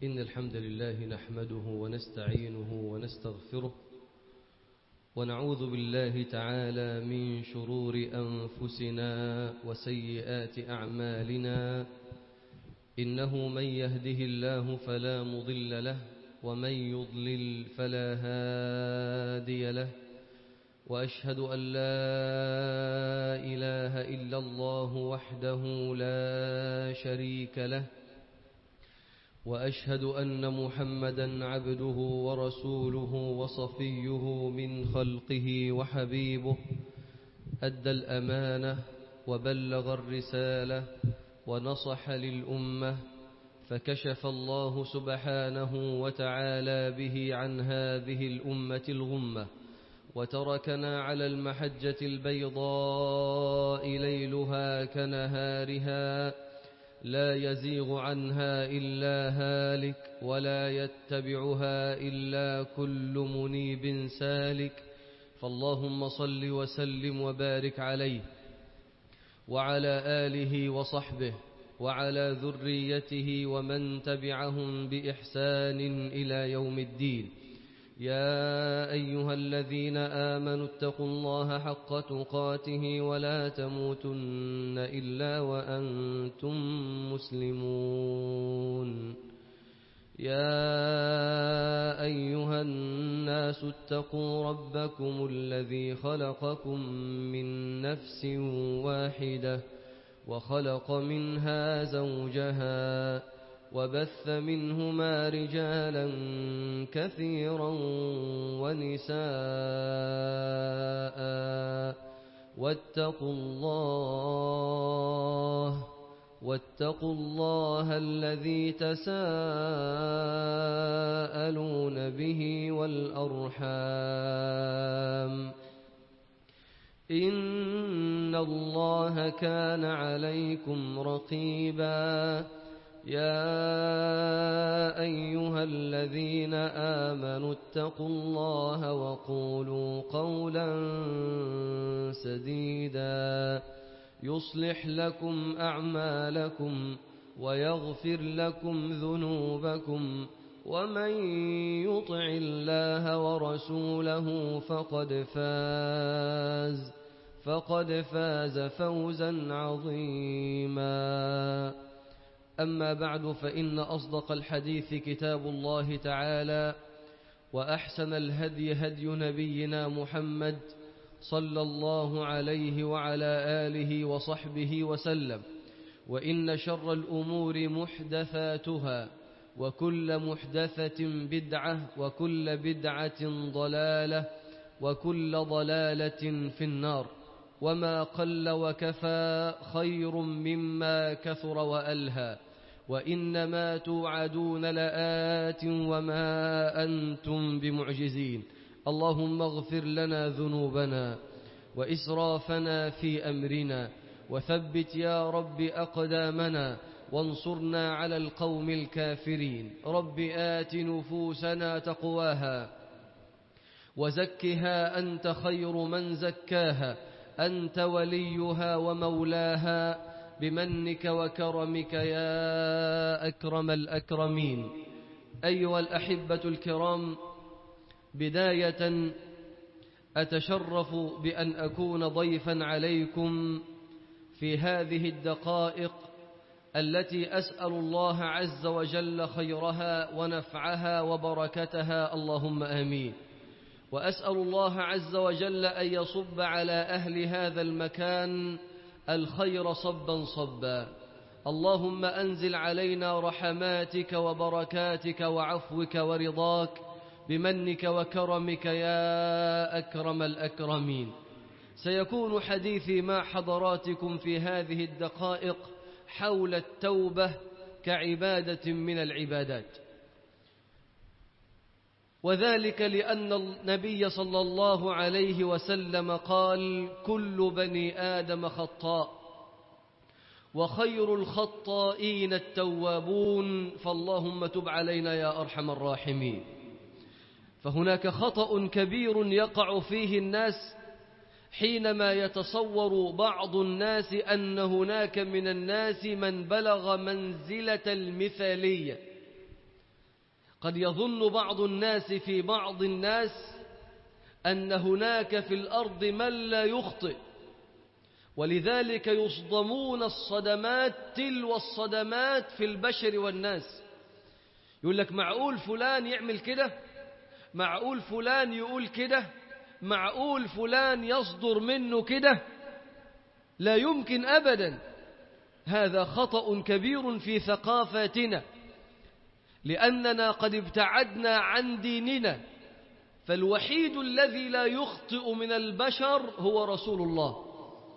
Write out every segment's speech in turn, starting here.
إن الحمد لله نحمده ونستعينه ونستغفره ونعوذ بالله تعالى من شرور أنفسنا وسيئات أعمالنا إنه من يهده الله فلا مضل له ومن يضلل فلا هادي له وأشهد أن لا إله إلا الله وحده لا شريك له وأشهد أن محمدا عبده ورسوله وصفيه من خلقه وحبيبه أدى الأمانة وبلغ الرسالة ونصح للأمة فكشف الله سبحانه وتعالى به عن هذه الأمة الغمة وتركنا على المحجة البيضاء ليلها كنهارها لا يزيغ عنها إلا هالك ولا يتبعها إلا كل منيب سالك فاللهم صل وسلم وبارك عليه وعلى آله وصحبه وعلى ذريته ومن تبعهم بإحسان إلى يوم الدين يا أيها الذين آمنوا اتقوا الله حق تقاته ولا تموتن إلا وأنتم مسلمون يا أيها الناس اتقوا ربكم الذي خلقكم من نفس واحدة وخلق منها زوجها وبث منهما رجالا كثيرا ونساء واتقوا الله واتقوا الله الذي تساءلون به والأرحام إن الله كان عليكم رقيباً يا أيها الذين آمنوا اتقوا الله وقولوا قولا سديدا يصلح لكم أعمالكم ويغفر لكم ذنوبكم ومن يطع الله ورسوله فقد فاز فقد فاز فوزا عظيما أما بعد فإن أصدق الحديث كتاب الله تعالى وأحسن الهدي هدي نبينا محمد صلى الله عليه وعلى آله وصحبه وسلم وإن شر الأمور محدثاتها وكل محدثة بدعة وكل بدعة ضلالة وكل ضلالة في النار وما قل وكفى خير مما كثر وألهى وإنما توعدون لآت وما أنتم بمعجزين اللهم اغفر لنا ذنوبنا وإسرافنا في أمرنا وثبت يا رب أقدامنا وانصرنا على القوم الكافرين رب آت نفوسنا تقواها وزكها أنت خير من زكاها أنت وليها ومولاها بمنك وكرمك يا أكرم الأكرمين أيها الأحبة الكرام بداية أتشرف بأن أكون ضيفا عليكم في هذه الدقائق التي أسأل الله عز وجل خيرها ونفعها وبركتها اللهم آمين وأسأل الله عز وجل أن يصب على أهل هذا المكان الخير صبا صبا اللهم أنزل علينا رحماتك وبركاتك وعفوك ورضاك بمنك وكرمك يا أكرم الأكرمين سيكون حديثي مع حضراتكم في هذه الدقائق حول التوبة كعبادة من العبادات وذلك لأن النبي صلى الله عليه وسلم قال كل بني آدم خطاء وخير الخطائين التوابون فاللهم تب علينا يا أرحم الراحمين فهناك خطأ كبير يقع فيه الناس حينما يتصور بعض الناس أن هناك من الناس من بلغ منزلة المثالية قد يظن بعض الناس في بعض الناس أن هناك في الأرض من لا يخطئ ولذلك يصدمون الصدمات تلو الصدمات في البشر والناس يقول لك معقول فلان يعمل كده معقول فلان يقول كده معقول فلان يصدر منه كده لا يمكن أبدا هذا خطأ كبير في ثقافتنا لأننا قد ابتعدنا عن ديننا فالوحيد الذي لا يخطئ من البشر هو رسول الله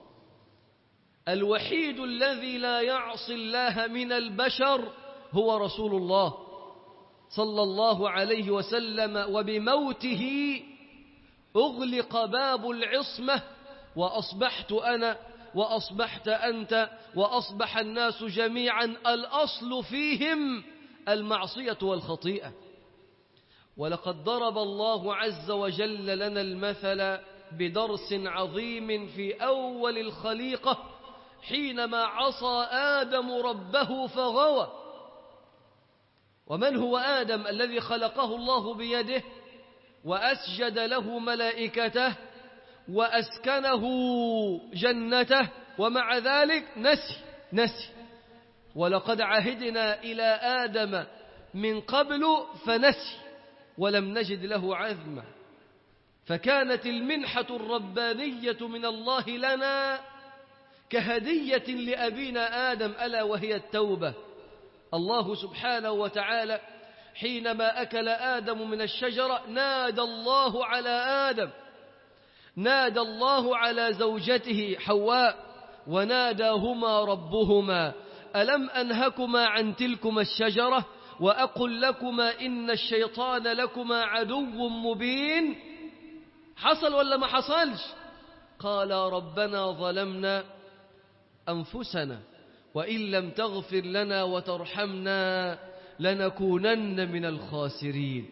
الوحيد الذي لا يعصي الله من البشر هو رسول الله صلى الله عليه وسلم وبموته أغلق باب العصمة وأصبحت أنا وأصبحت أنت وأصبح الناس جميعا الأصل فيهم المعصية والخطيئة ولقد ضرب الله عز وجل لنا المثل بدرس عظيم في أول الخليقة حينما عصى آدم ربه فغوى ومن هو آدم الذي خلقه الله بيده وأسجد له ملائكته وأسكنه جنته ومع ذلك نسي نسي ولقد عهدنا إلى آدم من قبل فنسي ولم نجد له عزما فكانت المنحة الربانية من الله لنا كهدية لأبينا آدم ألا وهي التوبة الله سبحانه وتعالى حينما أكل آدم من الشجرة نادى الله على آدم نادى الله على زوجته حواء وناداهما ربهما ألم أنهكما عن تلكما الشجرة وأقل لكما إن الشيطان لكما عدو مبين حصل ولا ما حصلش قال ربنا ظلمنا أنفسنا وإن لم تغفر لنا وترحمنا لنكونن من الخاسرين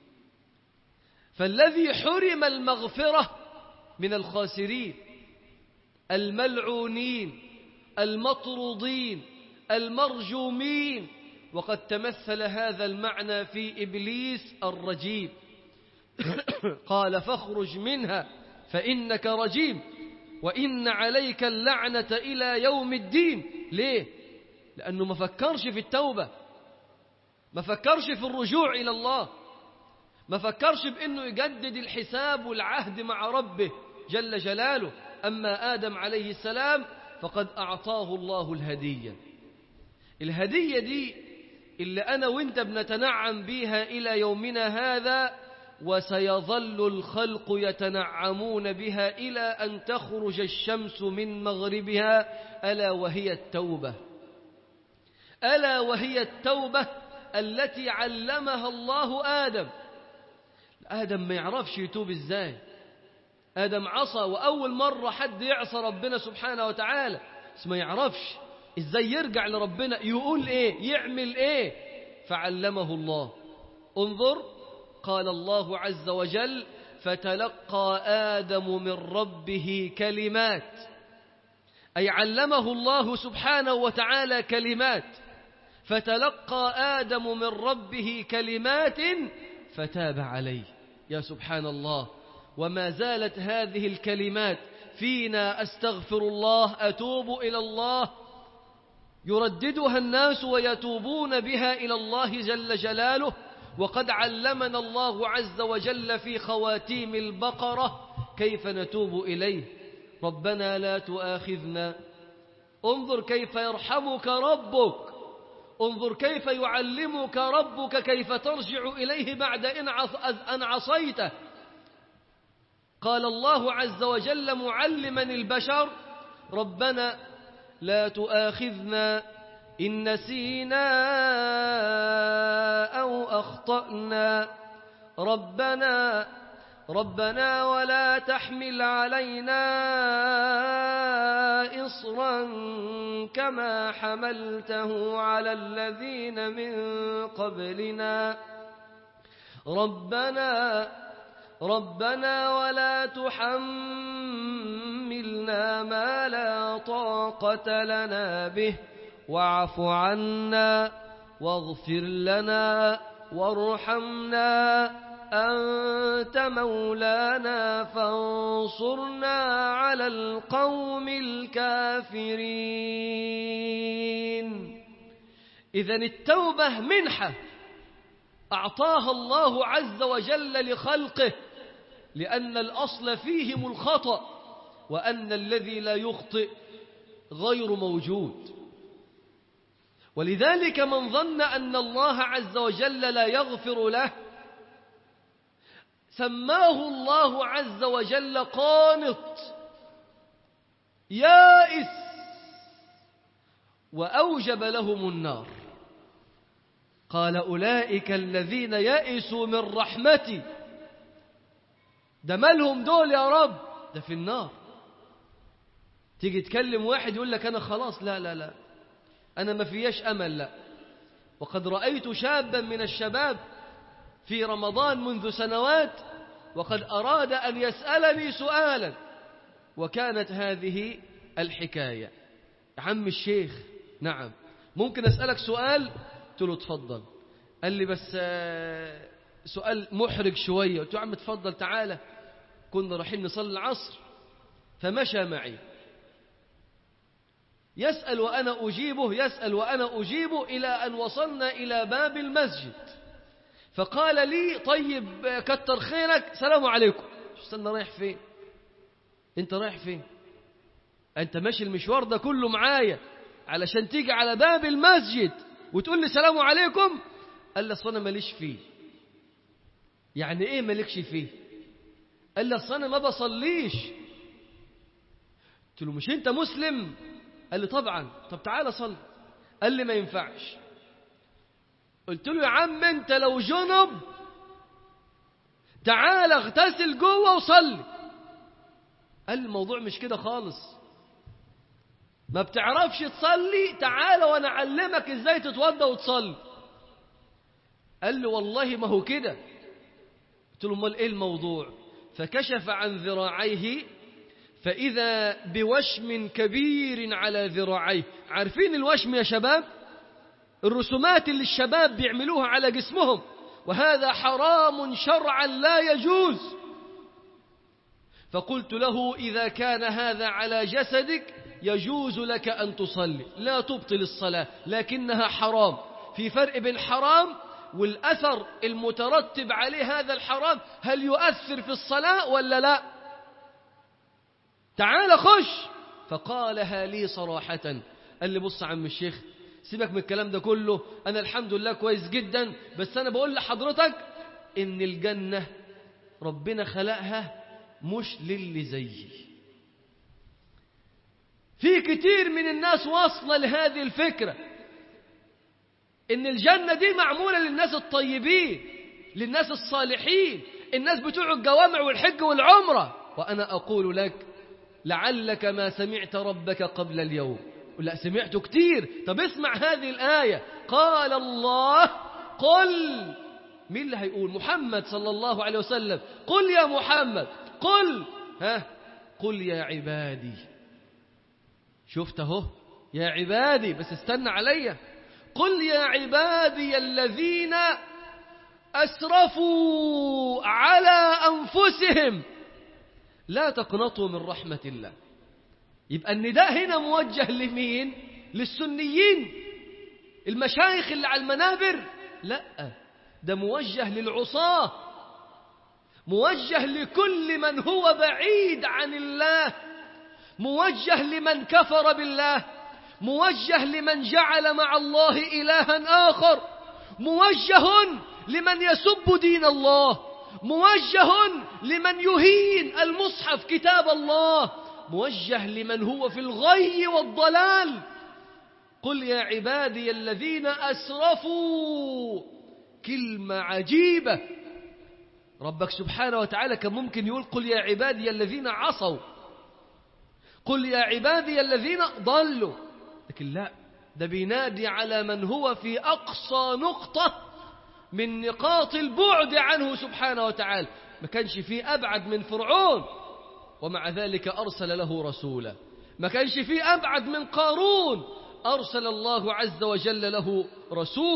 فالذي حرم المغفرة من الخاسرين الملعونين المطرودين المرجومين وقد تمثل هذا المعنى في إبليس الرجيم قال فاخرج منها فإنك رجيم وإن عليك اللعنة إلى يوم الدين ليه؟ لأنه ما فكرش في التوبة ما فكرش في الرجوع إلى الله ما فكرش بأنه يجدد الحساب والعهد مع ربه جل جلاله أما آدم عليه السلام فقد أعطاه الله الهدية الهدية دي اللي أنا وإنت بنتنعم بيها إلى يومنا هذا وسيظل الخلق يتنعمون بها إلى أن تخرج الشمس من مغربها ألا وهي التوبة ألا وهي التوبة التي علمها الله آدم آدم ما يعرفش يتوب إزاي آدم عصى وأول مرة حد يعصى ربنا سبحانه وتعالى بس ما يعرفش إزاي يرجع لربنا يقول إيه يعمل إيه فعلمه الله انظر قال الله عز وجل فتلقى آدم من ربه كلمات أي علمه الله سبحانه وتعالى كلمات فتلقى آدم من ربه كلمات فتاب عليه يا سبحان الله وما زالت هذه الكلمات فينا أستغفر الله أتوب إلى الله يرددها الناس ويتوبون بها إلى الله جل جلاله وقد علمنا الله عز وجل في خواتيم البقرة كيف نتوب إليه ربنا لا تؤاخذنا انظر كيف يرحمك ربك انظر كيف يعلمك ربك كيف ترجع إليه بعد أن عصيته قال الله عز وجل معلما البشر ربنا لا تؤاخذنا إن نسينا أو أخطأنا ربنا ربنا ولا تحمل علينا إصرا كما حملته على الذين من قبلنا ربنا ربنا ولا تحملنا ما لا طاقة لنا به واعف عنا واغفر لنا وارحمنا أنت مولانا فانصرنا على القوم الكافرين إذا التوبة منحة أعطاها الله عز وجل لخلقه لأن الأصل فيهم الخطأ وأن الذي لا يخطئ غير موجود ولذلك من ظن أن الله عز وجل لا يغفر له سماه الله عز وجل قانط يائس وأوجب لهم النار قال أولئك الذين يئسوا من رحمتي ده مالهم دول يا رب ده في النار تيجي تكلم واحد يقول لك أنا خلاص لا لا لا أنا ما فياش أمل لا وقد رأيت شابا من الشباب في رمضان منذ سنوات وقد أراد أن يسألني سؤالا وكانت هذه الحكاية عم الشيخ نعم ممكن أسألك سؤال قلت له تفضل قال لي بس سؤال محرج شوية قلت له عم تفضل تعالى كنا رايحين نصلي العصر فمشى معي يسأل وأنا أجيبه يسأل وأنا أجيبه إلى أن وصلنا إلى باب المسجد فقال لي طيب كتر خيرك سلام عليكم استنى رايح فين انت رايح فين انت ماشي المشوار ده كله معايا علشان تيجي على باب المسجد وتقول لي سلام عليكم قال لي اصل انا ماليش فيه يعني ايه مالكش فيه قال لي اصل انا ما بصليش قلت له مش انت مسلم قال لي طبعا طب تعالى صل قال لي ما ينفعش قلت له يا عم انت لو جنب تعال اغتسل جوه وصلي قال لي الموضوع مش كده خالص ما بتعرفش تصلي تعال وانا اعلمك ازاي تتوضى وتصلي قال لي والله ما هو كده قلت له امال ايه الموضوع فكشف عن ذراعيه فإذا بوشم كبير على ذراعيه عارفين الوشم يا شباب الرسومات اللي الشباب بيعملوها على جسمهم وهذا حرام شرعا لا يجوز فقلت له إذا كان هذا على جسدك يجوز لك أن تصلي لا تبطل الصلاة لكنها حرام في فرق بين حرام والأثر المترتب عليه هذا الحرام هل يؤثر في الصلاة ولا لا تعال خش فقالها لي صراحة قال لي بص عم الشيخ سيبك من الكلام ده كله أنا الحمد لله كويس جدا بس أنا بقول لحضرتك إن الجنة ربنا خلقها مش للي زيي في كتير من الناس واصلة لهذه الفكرة إن الجنة دي معمولة للناس الطيبين للناس الصالحين الناس بتوع الجوامع والحج والعمرة وأنا أقول لك لعلك ما سمعت ربك قبل اليوم لا سمعته كتير طب اسمع هذه الآية قال الله قل مين اللي هيقول محمد صلى الله عليه وسلم قل يا محمد قل ها قل يا عبادي شفت اهو يا عبادي بس استنى عليا قل يا عبادي الذين أسرفوا على أنفسهم لا تقنطوا من رحمة الله يبقى النداء هنا موجه لمين للسنيين المشايخ اللي على المنابر لا ده موجه للعصاة موجه لكل من هو بعيد عن الله موجه لمن كفر بالله موجه لمن جعل مع الله إلها آخر موجه لمن يسب دين الله موجه لمن يهين المصحف كتاب الله موجه لمن هو في الغي والضلال قل يا عبادي الذين أسرفوا كلمة عجيبة ربك سبحانه وتعالى كان ممكن يقول قل يا عبادي الذين عصوا قل يا عبادي الذين ضلوا لكن لا ده بينادي على من هو في أقصى نقطة من نقاط البعد عنه سبحانه وتعالى ما كانش فيه أبعد من فرعون ومع ذلك أرسل له رسولا ما كانش فيه أبعد من قارون أرسل الله عز وجل له رسولا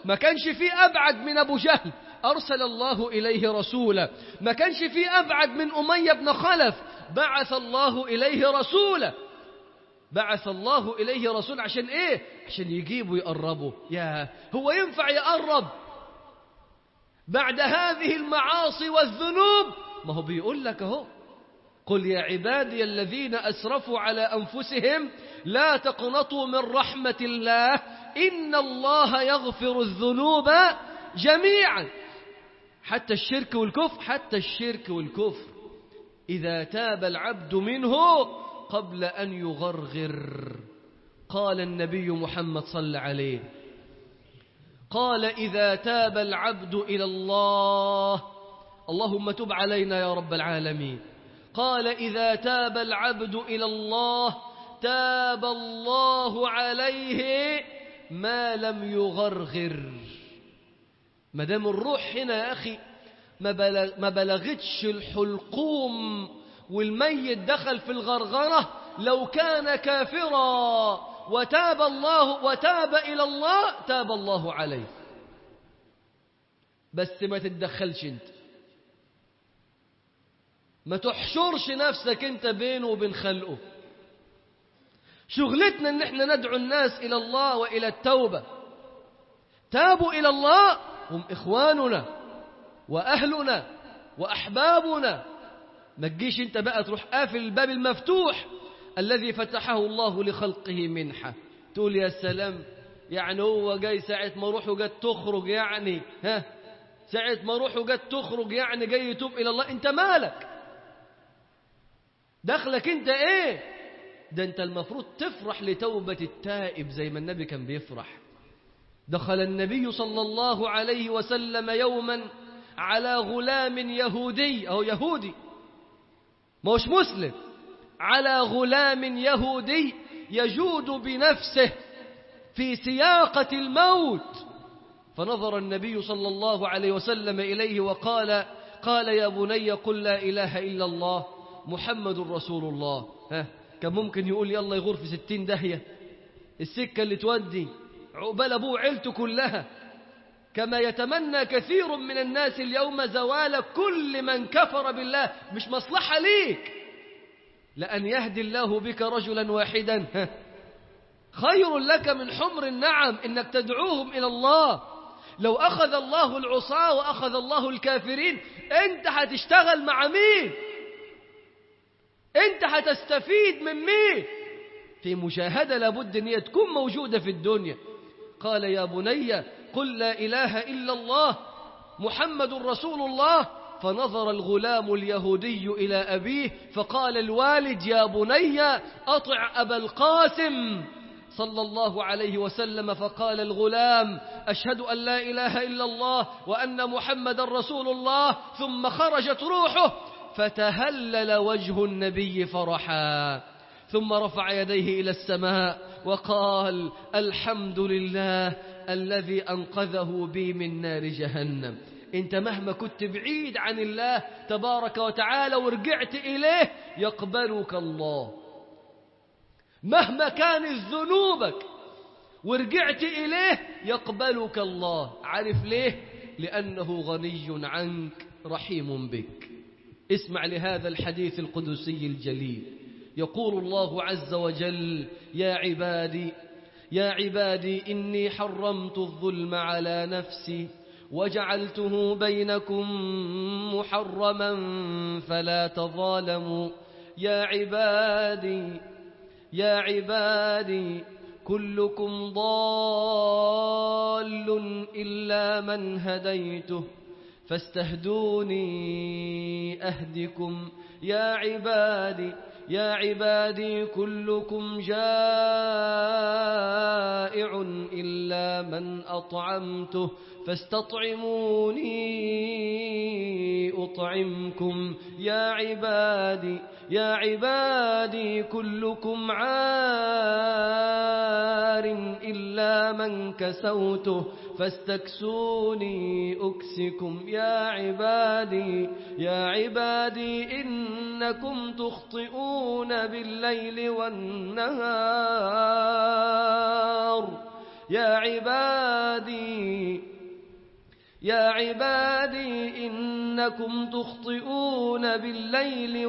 ما كانش فيه أبعد من أبو جهل أرسل الله إليه رسولا ما كانش فيه أبعد من أمية بن خلف بعث الله إليه رسولا بعث الله إليه رسول عشان إيه عشان يجيبوا يقربوا يا هو ينفع يقرب بعد هذه المعاصي والذنوب ما هو بيقول لك اهو قل يا عبادي الذين أسرفوا على أنفسهم لا تقنطوا من رحمة الله إن الله يغفر الذنوب جميعا حتى الشرك والكفر حتى الشرك والكفر إذا تاب العبد منه قبل أن يغرغر قال النبي محمد صلى عليه قال إذا تاب العبد إلى الله اللهم تب علينا يا رب العالمين قال إذا تاب العبد إلى الله تاب الله عليه ما لم يغرغر ما دام الروح هنا يا أخي ما, بلغ ما بلغتش الحلقوم والميت دخل في الغرغرة لو كان كافرا وتاب الله وتاب إلى الله تاب الله عليه بس ما تتدخلش انت ما تحشرش نفسك انت بينه وبين خلقه شغلتنا ان احنا ندعو الناس الى الله والى التوبة تابوا الى الله هم اخواننا واهلنا واحبابنا ما تجيش انت بقى تروح قافل الباب المفتوح الذي فتحه الله لخلقه منحة تقول يا سلام يعني هو جاي ساعة ما روحه جت تخرج يعني ها ساعة ما روحه جت تخرج يعني جاي يتوب إلى الله أنت مالك دخلك أنت إيه ده أنت المفروض تفرح لتوبة التائب زي ما النبي كان بيفرح دخل النبي صلى الله عليه وسلم يوما على غلام يهودي أو يهودي ما هوش مسلم على غلام يهودي يجود بنفسه في سياقة الموت فنظر النبي صلى الله عليه وسلم إليه وقال قال يا بني قل لا إله إلا الله محمد رسول الله ها كان ممكن يقول يلا يغور في ستين دهية السكة اللي تودي عقبال أبوه عيلته كلها كما يتمنى كثير من الناس اليوم زوال كل من كفر بالله مش مصلحة ليك لأن يهدي الله بك رجلا واحدا خير لك من حمر النعم إنك تدعوهم إلى الله لو أخذ الله العصاة وأخذ الله الكافرين أنت هتشتغل مع مين أنت هتستفيد من مين في مشاهدة لابد أن هي تكون موجودة في الدنيا قال يا بني قل لا إله إلا الله محمد رسول الله فنظر الغلام اليهودي إلى أبيه فقال الوالد يا بني أطع أبا القاسم صلى الله عليه وسلم فقال الغلام أشهد أن لا إله إلا الله وأن محمد رسول الله ثم خرجت روحه فتهلل وجه النبي فرحا ثم رفع يديه إلى السماء وقال الحمد لله الذي أنقذه بي من نار جهنم انت مهما كنت بعيد عن الله تبارك وتعالى ورجعت إليه يقبلك الله مهما كانت ذنوبك ورجعت إليه يقبلك الله عارف ليه لأنه غني عنك رحيم بك اسمع لهذا الحديث القدسي الجليل يقول الله عز وجل يا عبادي يا عبادي إني حرمت الظلم على نفسي وجعلته بينكم محرما فلا تظالموا يا عبادي يا عبادي كلكم ضال إلا من هديته فاستهدوني أهدكم يا عبادي يا عبادي كلكم جائع إلا من أطعمته فاستطعموني أطعمكم يا عبادي يا عبادي كلكم عار إلا من كسوته فاستكسوني أكسكم يا عبادي يا عبادي إنكم تخطئون بالليل والنهار يا عبادي يا عبادي إنكم تخطئون بالليل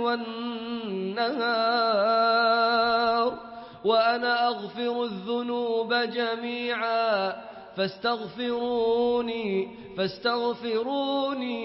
والنهار وأنا أغفر الذنوب جميعا فاستغفروني فاستغفروني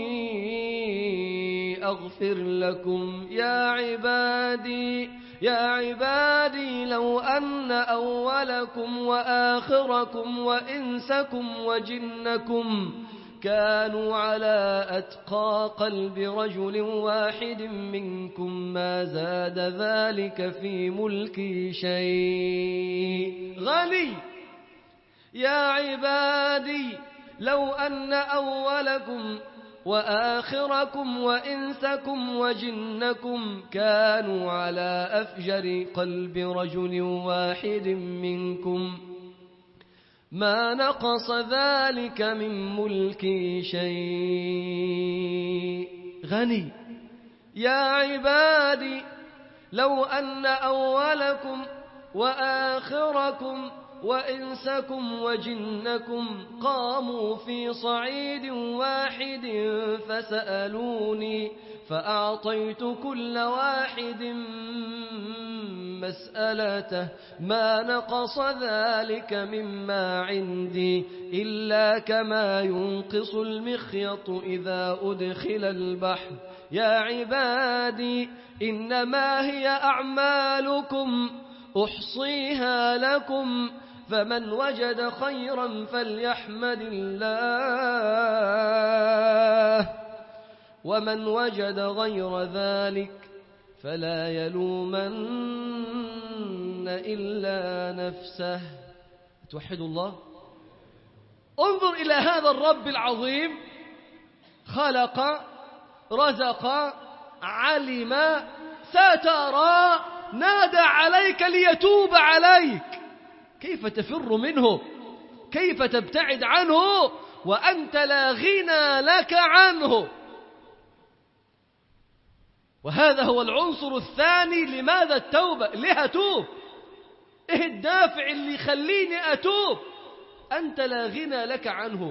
أغفر لكم يا عبادي يا عبادي لو أن أولكم وآخركم وإنسكم وجنكم كانوا على أتقى قلب رجل واحد منكم ما زاد ذلك في ملكي شيء غني يا عبادي لو أن أولكم وآخركم وإنسكم وجنكم كانوا على أفجر قلب رجل واحد منكم ما نقص ذلك من ملكي شيء غني يا عبادي لو أن أولكم وآخركم وإنسكم وجنكم قاموا في صعيد واحد فسألوني فأعطيت كل واحد مسألته ما نقص ذلك مما عندي إلا كما ينقص المخيط إذا أدخل البحر يا عبادي إنما هي أعمالكم أحصيها لكم فمن وجد خيرا فليحمد الله ومن وجد غير ذلك فلا يلومن إلا نفسه توحد الله انظر إلى هذا الرب العظيم خلق رزق علم ستر نادى عليك ليتوب عليك كيف تفر منه كيف تبتعد عنه وأنت لا غنى لك عنه وهذا هو العنصر الثاني لماذا التوبة ليه أتوب إيه الدافع اللي يخليني أتوب أنت لا غنى لك عنه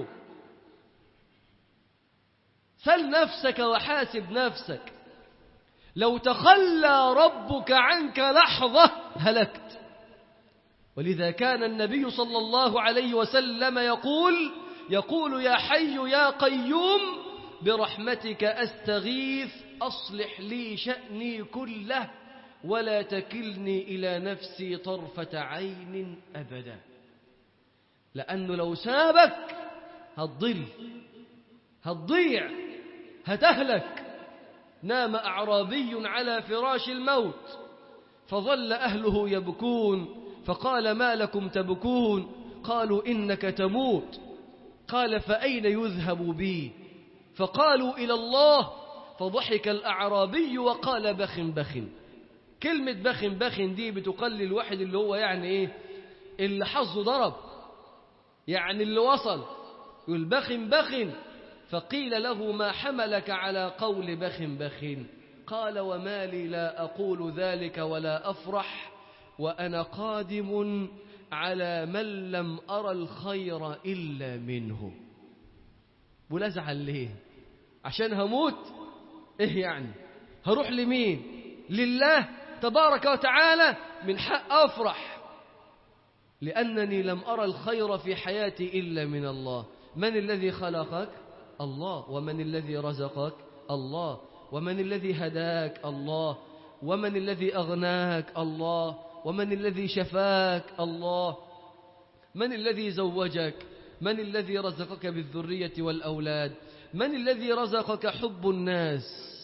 سل نفسك وحاسب نفسك لو تخلى ربك عنك لحظة هلكت ولذا كان النبي صلى الله عليه وسلم يقول يقول يا حي يا قيوم برحمتك أستغيث أصلح لي شأني كله ولا تكلني إلى نفسي طرفة عين أبدا لأنه لو سابك هتضل هتضيع هتهلك نام أعرابي على فراش الموت فظل أهله يبكون فقال ما لكم تبكون قالوا إنك تموت قال فأين يذهب بي فقالوا إلى الله فضحك الأعرابي وقال بخ بخ كلمة بخ بخ دي بتقلل الواحد اللي هو يعني إيه اللي حظه ضرب يعني اللي وصل يقول بخ بخ فقيل له ما حملك على قول بخ بخ قال وما لي لا أقول ذلك ولا أفرح وأنا قادم على من لم أرى الخير إلا منه ولازعل ليه عشان هموت إيه يعني هروح لمين لله تبارك وتعالى من حق أفرح لأنني لم أرى الخير في حياتي إلا من الله من الذي خلقك الله ومن الذي رزقك الله ومن الذي هداك الله ومن الذي أغناك الله ومن الذي شفاك الله من الذي زوجك من الذي رزقك بالذرية والأولاد من الذي رزقك حب الناس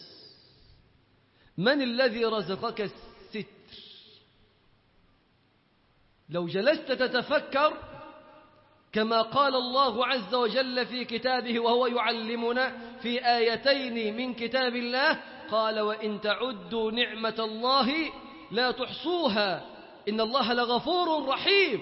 من الذي رزقك الستر لو جلست تتفكر كما قال الله عز وجل في كتابه وهو يعلمنا في آيتين من كتاب الله قال وإن تعدوا نعمة الله لا تحصوها إن الله لغفور رحيم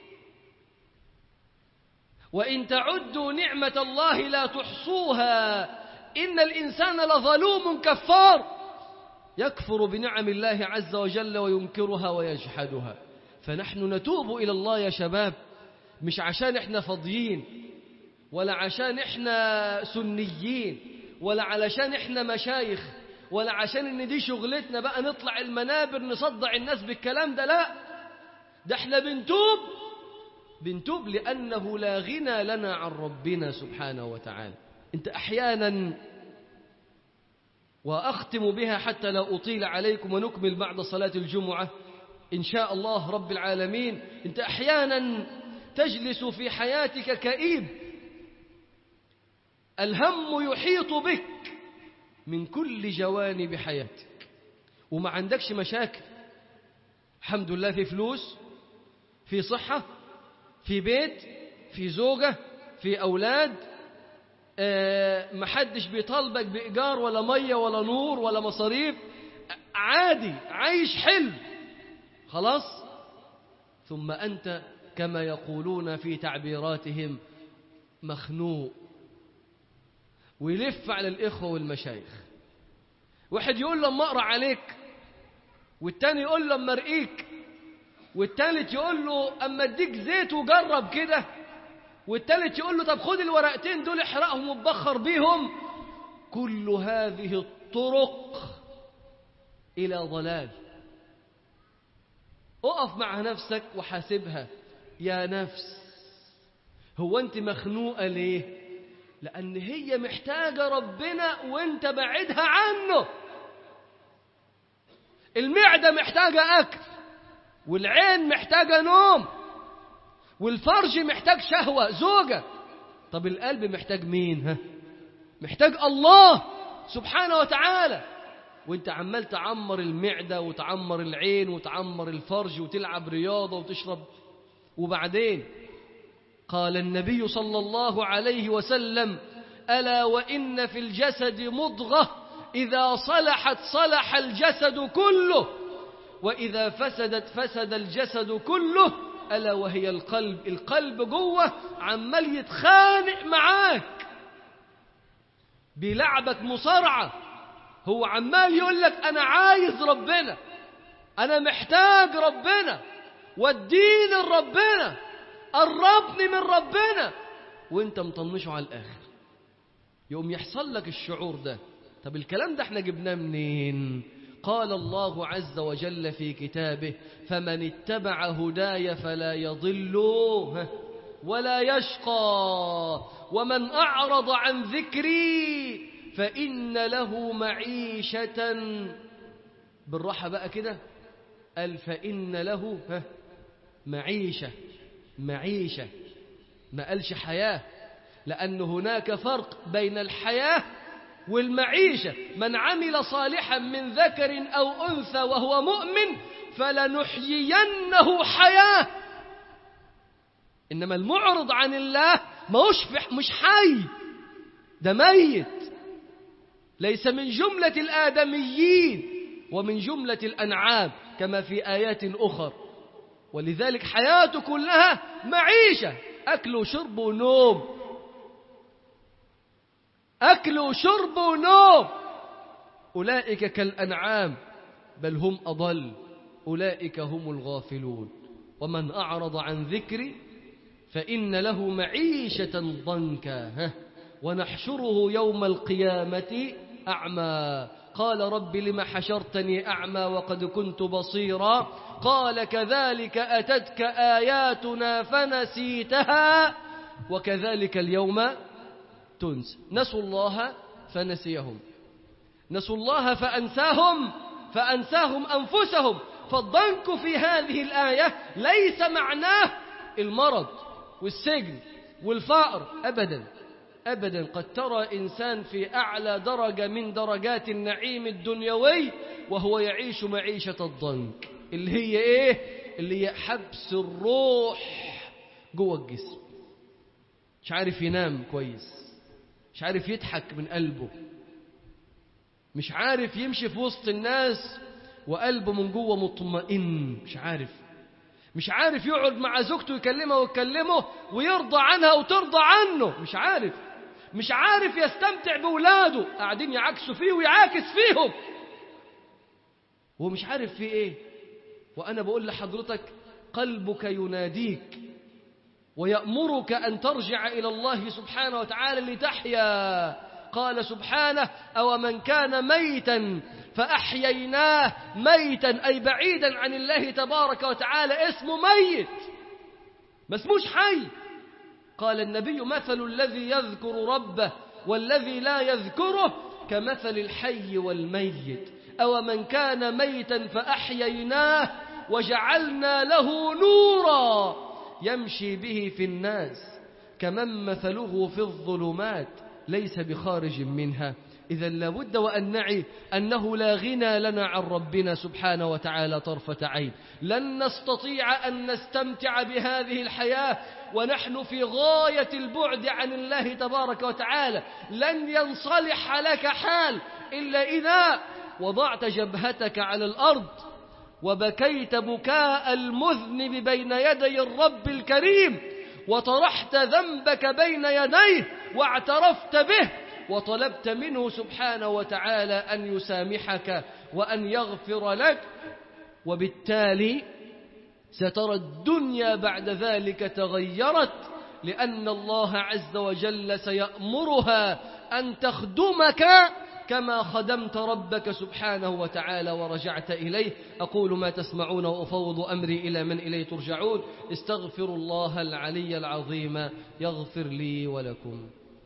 وإن تعدوا نعمة الله لا تحصوها إن الإنسان لظلوم كفار يكفر بنعم الله عز وجل وينكرها ويجحدها فنحن نتوب إلى الله يا شباب مش عشان احنا فاضيين ولا عشان احنا سنيين ولا علشان احنا مشايخ ولا عشان ان دي شغلتنا بقى نطلع المنابر نصدع الناس بالكلام ده لا ده احنا بنتوب بنتوب لأنه لا غنى لنا عن ربنا سبحانه وتعالى انت احيانا وأختم بها حتى لا أطيل عليكم ونكمل بعد صلاة الجمعة إن شاء الله رب العالمين أنت أحيانا تجلس في حياتك كئيب الهم يحيط بك من كل جوانب حياتك وما عندكش مشاكل الحمد لله في فلوس في صحة في بيت في زوجة في أولاد آه، محدش بيطالبك بإيجار ولا مية ولا نور ولا مصاريف عادي عايش حلم خلاص ثم أنت كما يقولون في تعبيراتهم مخنوق ويلف على الإخوة والمشايخ واحد يقول له اما اقرا عليك والتاني يقول له اما ارقيك والتالت يقول له اما اديك زيت وجرب كده والتالت يقول له طب خد الورقتين دول احرقهم وتبخر بيهم كل هذه الطرق إلى ضلال اقف مع نفسك وحاسبها يا نفس هو انت مخنوقة ليه لأن هي محتاجة ربنا وانت بعدها عنه المعدة محتاجة أكل والعين محتاجة نوم والفرج محتاج شهوة زوجة طب القلب محتاج مين ها محتاج الله سبحانه وتعالى وانت عمال تعمر المعدة وتعمر العين وتعمر الفرج وتلعب رياضة وتشرب وبعدين قال النبي صلى الله عليه وسلم ألا وإن في الجسد مضغة إذا صلحت صلح الجسد كله وإذا فسدت فسد الجسد كله ألا وهي القلب القلب جوه عمال يتخانق معاك بيلعبك مصارعة هو عمال يقول لك أنا عايز ربنا أنا محتاج ربنا وديني لربنا قربني من ربنا وانت مطنشه على الآخر يقوم يحصل لك الشعور ده طب الكلام ده احنا جبناه منين قال الله عز وجل في كتابه فمن اتبع هداي فلا يضل ولا يشقى ومن أعرض عن ذكري فإن له معيشة بالراحة بقى كده قال فإن له معيشة معيشة ما قالش حياة لأن هناك فرق بين الحياة والمعيشة من عمل صالحا من ذكر أو أنثى وهو مؤمن فلنحيينه حياة إنما المعرض عن الله ماهوش مش حي ده ميت ليس من جملة الآدميين ومن جملة الأنعام كما في آيات أخر ولذلك حياته كلها معيشة أكل وشرب ونوم أكل وشرب ونوم أولئك كالأنعام بل هم أضل أولئك هم الغافلون ومن أعرض عن ذكري فإن له معيشة ضنكا ونحشره يوم القيامة أعمى قال رب لم حشرتني أعمى وقد كنت بصيرا قال كذلك أتتك آياتنا فنسيتها وكذلك اليوم تنسى نسوا الله فنسيهم نسوا الله فأنساهم فأنساهم أنفسهم فالضنك في هذه الآية ليس معناه المرض والسجن والفقر أبدا أبدا قد ترى إنسان في أعلى درجة من درجات النعيم الدنيوي وهو يعيش معيشة الضنك اللي هي إيه اللي هي حبس الروح جوه الجسم مش عارف ينام كويس مش عارف يضحك من قلبه مش عارف يمشي في وسط الناس وقلبه من جوه مطمئن مش عارف مش عارف يقعد مع زوجته يكلمها ويكلمه ويرضى عنها وترضى عنه مش عارف مش عارف يستمتع بولاده قاعدين يعكسوا فيه ويعاكس فيهم هو مش عارف في ايه وانا بقول لحضرتك قلبك يناديك ويأمرك أن ترجع إلى الله سبحانه وتعالى لتحيا قال سبحانه أو من كان ميتا فأحييناه ميتا أي بعيدا عن الله تبارك وتعالى اسمه ميت ما اسموش حي قال النبي مثل الذي يذكر ربه والذي لا يذكره كمثل الحي والميت أو من كان ميتا فأحييناه وجعلنا له نورا يمشي به في الناس كمن مثله في الظلمات ليس بخارج منها إذا لابد وأن نعي أنه لا غنى لنا عن ربنا سبحانه وتعالى طرفة عين لن نستطيع أن نستمتع بهذه الحياة ونحن في غاية البعد عن الله تبارك وتعالى لن ينصلح لك حال إلا إذا وضعت جبهتك على الأرض وبكيت بكاء المذنب بين يدي الرب الكريم وطرحت ذنبك بين يديه واعترفت به وطلبت منه سبحانه وتعالى أن يسامحك وأن يغفر لك وبالتالي سترى الدنيا بعد ذلك تغيرت لأن الله عز وجل سيأمرها أن تخدمك كما خدمت ربك سبحانه وتعالى ورجعت إليه أقول ما تسمعون وأفوض أمري إلى من إليه ترجعون استغفروا الله العلي العظيم يغفر لي ولكم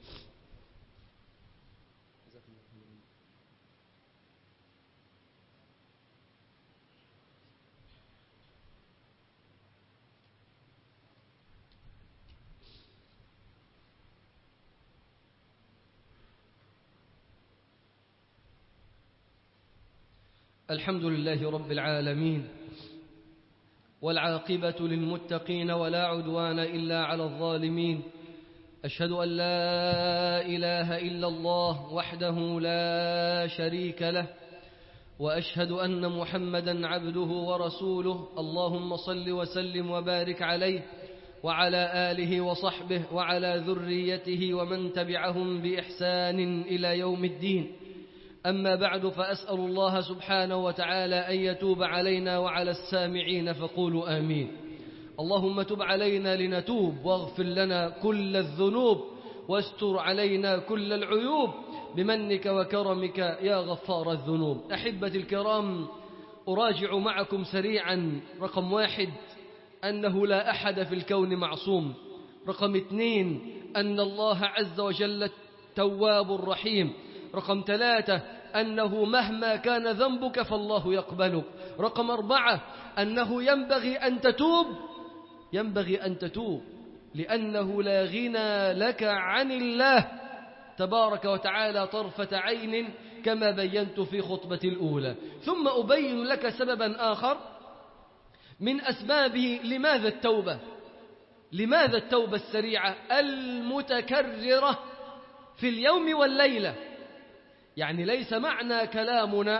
الحمد لله رب العالمين والعاقبة للمتقين ولا عدوان إلا على الظالمين أشهد أن لا إله إلا الله وحده لا شريك له وأشهد أن محمدا عبده ورسوله اللهم صل وسلم وبارك عليه وعلى آله وصحبه وعلى ذريته ومن تبعهم بإحسان إلى يوم الدين أما بعد فأسأل الله سبحانه وتعالى أن يتوب علينا وعلى السامعين فقولوا آمين اللهم تب علينا لنتوب واغفر لنا كل الذنوب واستر علينا كل العيوب بمنك وكرمك يا غفار الذنوب أحبتي الكرام أراجع معكم سريعا رقم واحد أنه لا أحد في الكون معصوم رقم اثنين أن الله عز وجل تواب رحيم رقم ثلاثة أنه مهما كان ذنبك فالله يقبلك رقم أربعة أنه ينبغي أن تتوب ينبغي أن تتوب لأنه لا غنى لك عن الله تبارك وتعالى طرفة عين كما بينت في خطبتي الأولى ثم أبين لك سببا آخر من أسبابه لماذا التوبة لماذا التوبة السريعة المتكررة في اليوم والليلة يعني ليس معنى كلامنا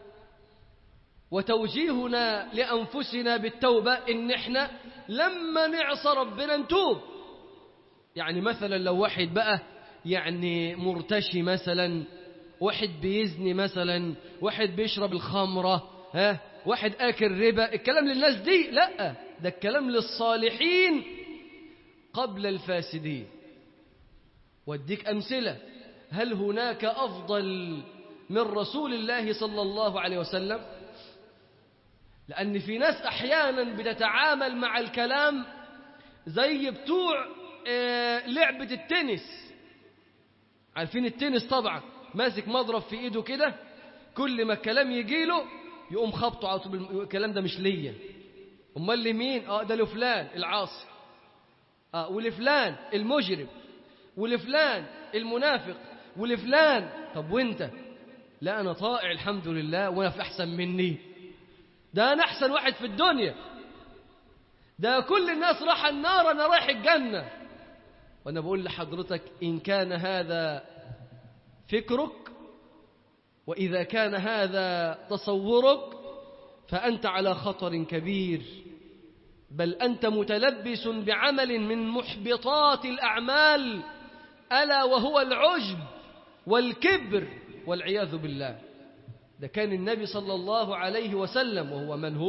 وتوجيهنا لأنفسنا بالتوبة إن إحنا لما نعصى ربنا نتوب يعني مثلا لو واحد بقى يعني مرتشي مثلا واحد بيزني مثلا واحد بيشرب الخمرة ها واحد آكل ربا الكلام للناس دي لا ده الكلام للصالحين قبل الفاسدين واديك أمثلة هل هناك أفضل من رسول الله صلى الله عليه وسلم لأن في ناس أحيانا بتتعامل مع الكلام زي بتوع لعبة التنس عارفين التنس طبعا ماسك مضرب في ايده كده كل ما الكلام يجي له يقوم خبطه على طول الكلام ده مش ليا امال لمين اه ده لفلان العاصي اه ولفلان المجرم ولفلان المنافق ولفلان طب وانت لا انا طائع الحمد لله وانا في احسن مني ده انا احسن واحد في الدنيا ده كل الناس راح النار انا رايح الجنه وانا بقول لحضرتك ان كان هذا فكرك واذا كان هذا تصورك فانت على خطر كبير بل انت متلبس بعمل من محبطات الاعمال الا وهو العجب والكبر والعياذ بالله ده كان النبي صلى الله عليه وسلم وهو من هو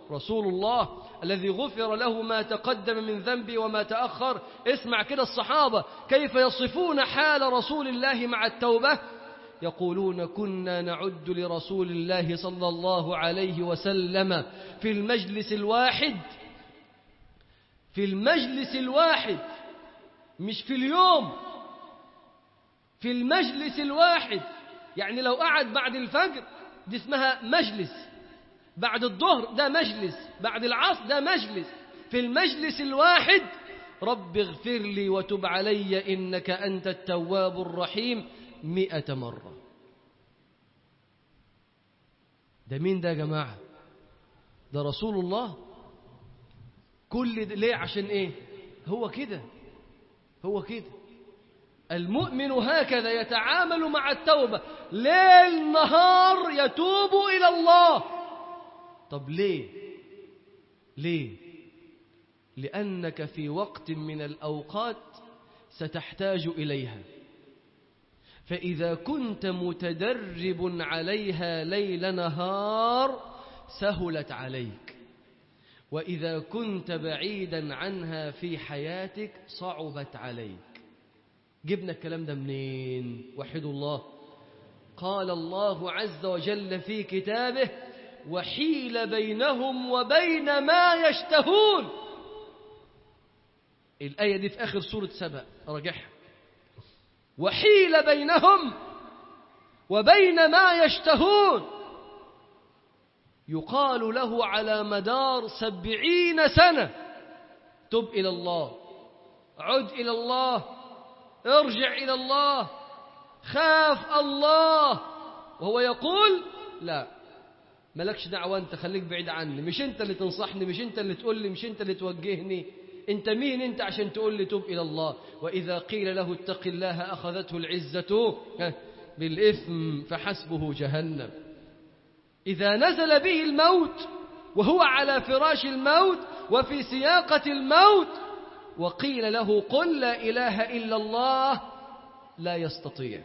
رسول الله الذي غفر له ما تقدم من ذنبه وما تأخر اسمع كده الصحابة كيف يصفون حال رسول الله مع التوبة يقولون كنا نعد لرسول الله صلى الله عليه وسلم في المجلس الواحد في المجلس الواحد مش في اليوم في المجلس الواحد يعني لو قعد بعد الفجر دي اسمها مجلس بعد الظهر ده مجلس بعد العصر ده مجلس في المجلس الواحد رب اغفر لي وتب علي إنك أنت التواب الرحيم مئة مرة ده مين ده يا جماعة ده رسول الله كل ده ليه عشان ايه هو كده هو كده المؤمن هكذا يتعامل مع التوبة ليل نهار يتوب إلى الله طب ليه ليه لأنك في وقت من الأوقات ستحتاج إليها فإذا كنت متدرب عليها ليل نهار سهلت عليك وإذا كنت بعيدا عنها في حياتك صعبت عليك جبنا الكلام ده منين وحد الله قال الله عز وجل في كتابه وحيل بينهم وبين ما يشتهون الآية دي في آخر سورة سبأ راجعها وحيل بينهم وبين ما يشتهون يقال له على مدار سبعين سنة تب إلى الله عد إلى الله ارجع إلى الله خاف الله وهو يقول لا مالكش دعوة أنت خليك بعيد عني مش أنت اللي تنصحني مش أنت اللي تقول لي مش أنت اللي توجهني أنت مين أنت عشان تقول لي تب إلى الله وإذا قيل له اتق الله أخذته العزة بالإثم فحسبه جهنم إذا نزل به الموت وهو على فراش الموت وفي سياقة الموت وقيل له قل لا إله إلا الله لا يستطيع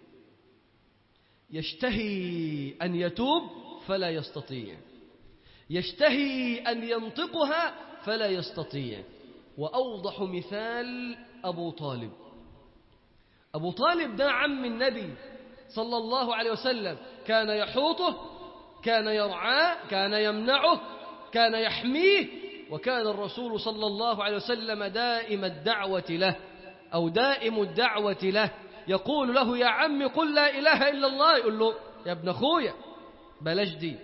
يشتهي أن يتوب فلا يستطيع يشتهي أن ينطقها فلا يستطيع وأوضح مثال أبو طالب أبو طالب ده عم النبي صلى الله عليه وسلم كان يحوطه كان يرعاه كان يمنعه كان يحميه وكان الرسول صلى الله عليه وسلم دائم الدعوة له أو دائم الدعوة له يقول له يا عم قل لا إله إلا الله يقول له يا ابن أخويا بلاش دي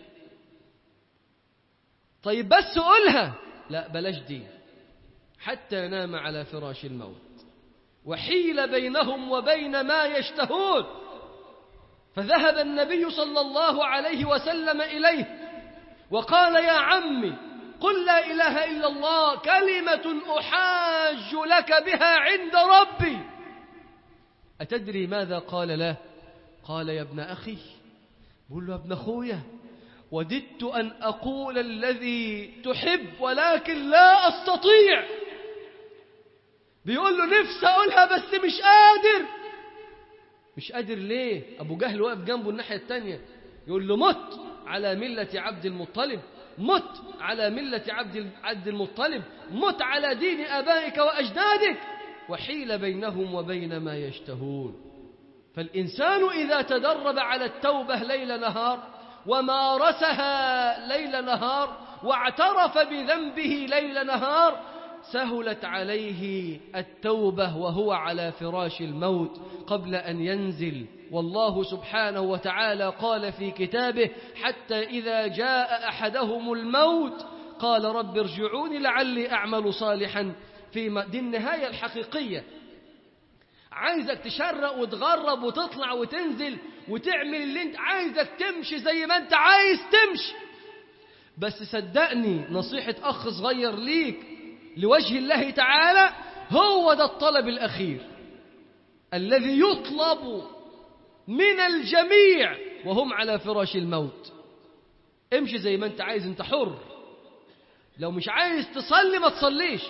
طيب بس قولها لا بلاش دي حتى نام على فراش الموت وحيل بينهم وبين ما يشتهون فذهب النبي صلى الله عليه وسلم إليه وقال يا عمي قل لا إله إلا الله كلمة أحاج لك بها عند ربي أتدري ماذا قال له قال يا ابن أخي بقول له يا ابن أخويا وددت أن أقول الذي تحب ولكن لا أستطيع بيقول له نفسي أقولها بس مش قادر مش قادر ليه أبو جهل واقف جنبه الناحية التانية يقول له مت على ملة عبد المطلب مت على ملة عبد عبد المطلب مت على دين آبائك وأجدادك وحيل بينهم وبين ما يشتهون فالإنسان إذا تدرب على التوبة ليل نهار ومارسها ليل نهار واعترف بذنبه ليل نهار سهلت عليه التوبة وهو على فراش الموت قبل أن ينزل والله سبحانه وتعالى قال في كتابه حتى إذا جاء أحدهم الموت قال رب ارجعوني لعلي أعمل صالحا في دي النهاية الحقيقية عايزك تشرق وتغرب وتطلع وتنزل وتعمل اللي انت عايزك تمشي زي ما انت عايز تمشي بس صدقني نصيحة أخ صغير ليك لوجه الله تعالى هو ده الطلب الأخير الذي يطلب من الجميع وهم على فراش الموت امشي زي ما انت عايز انت حر لو مش عايز تصلي ما تصليش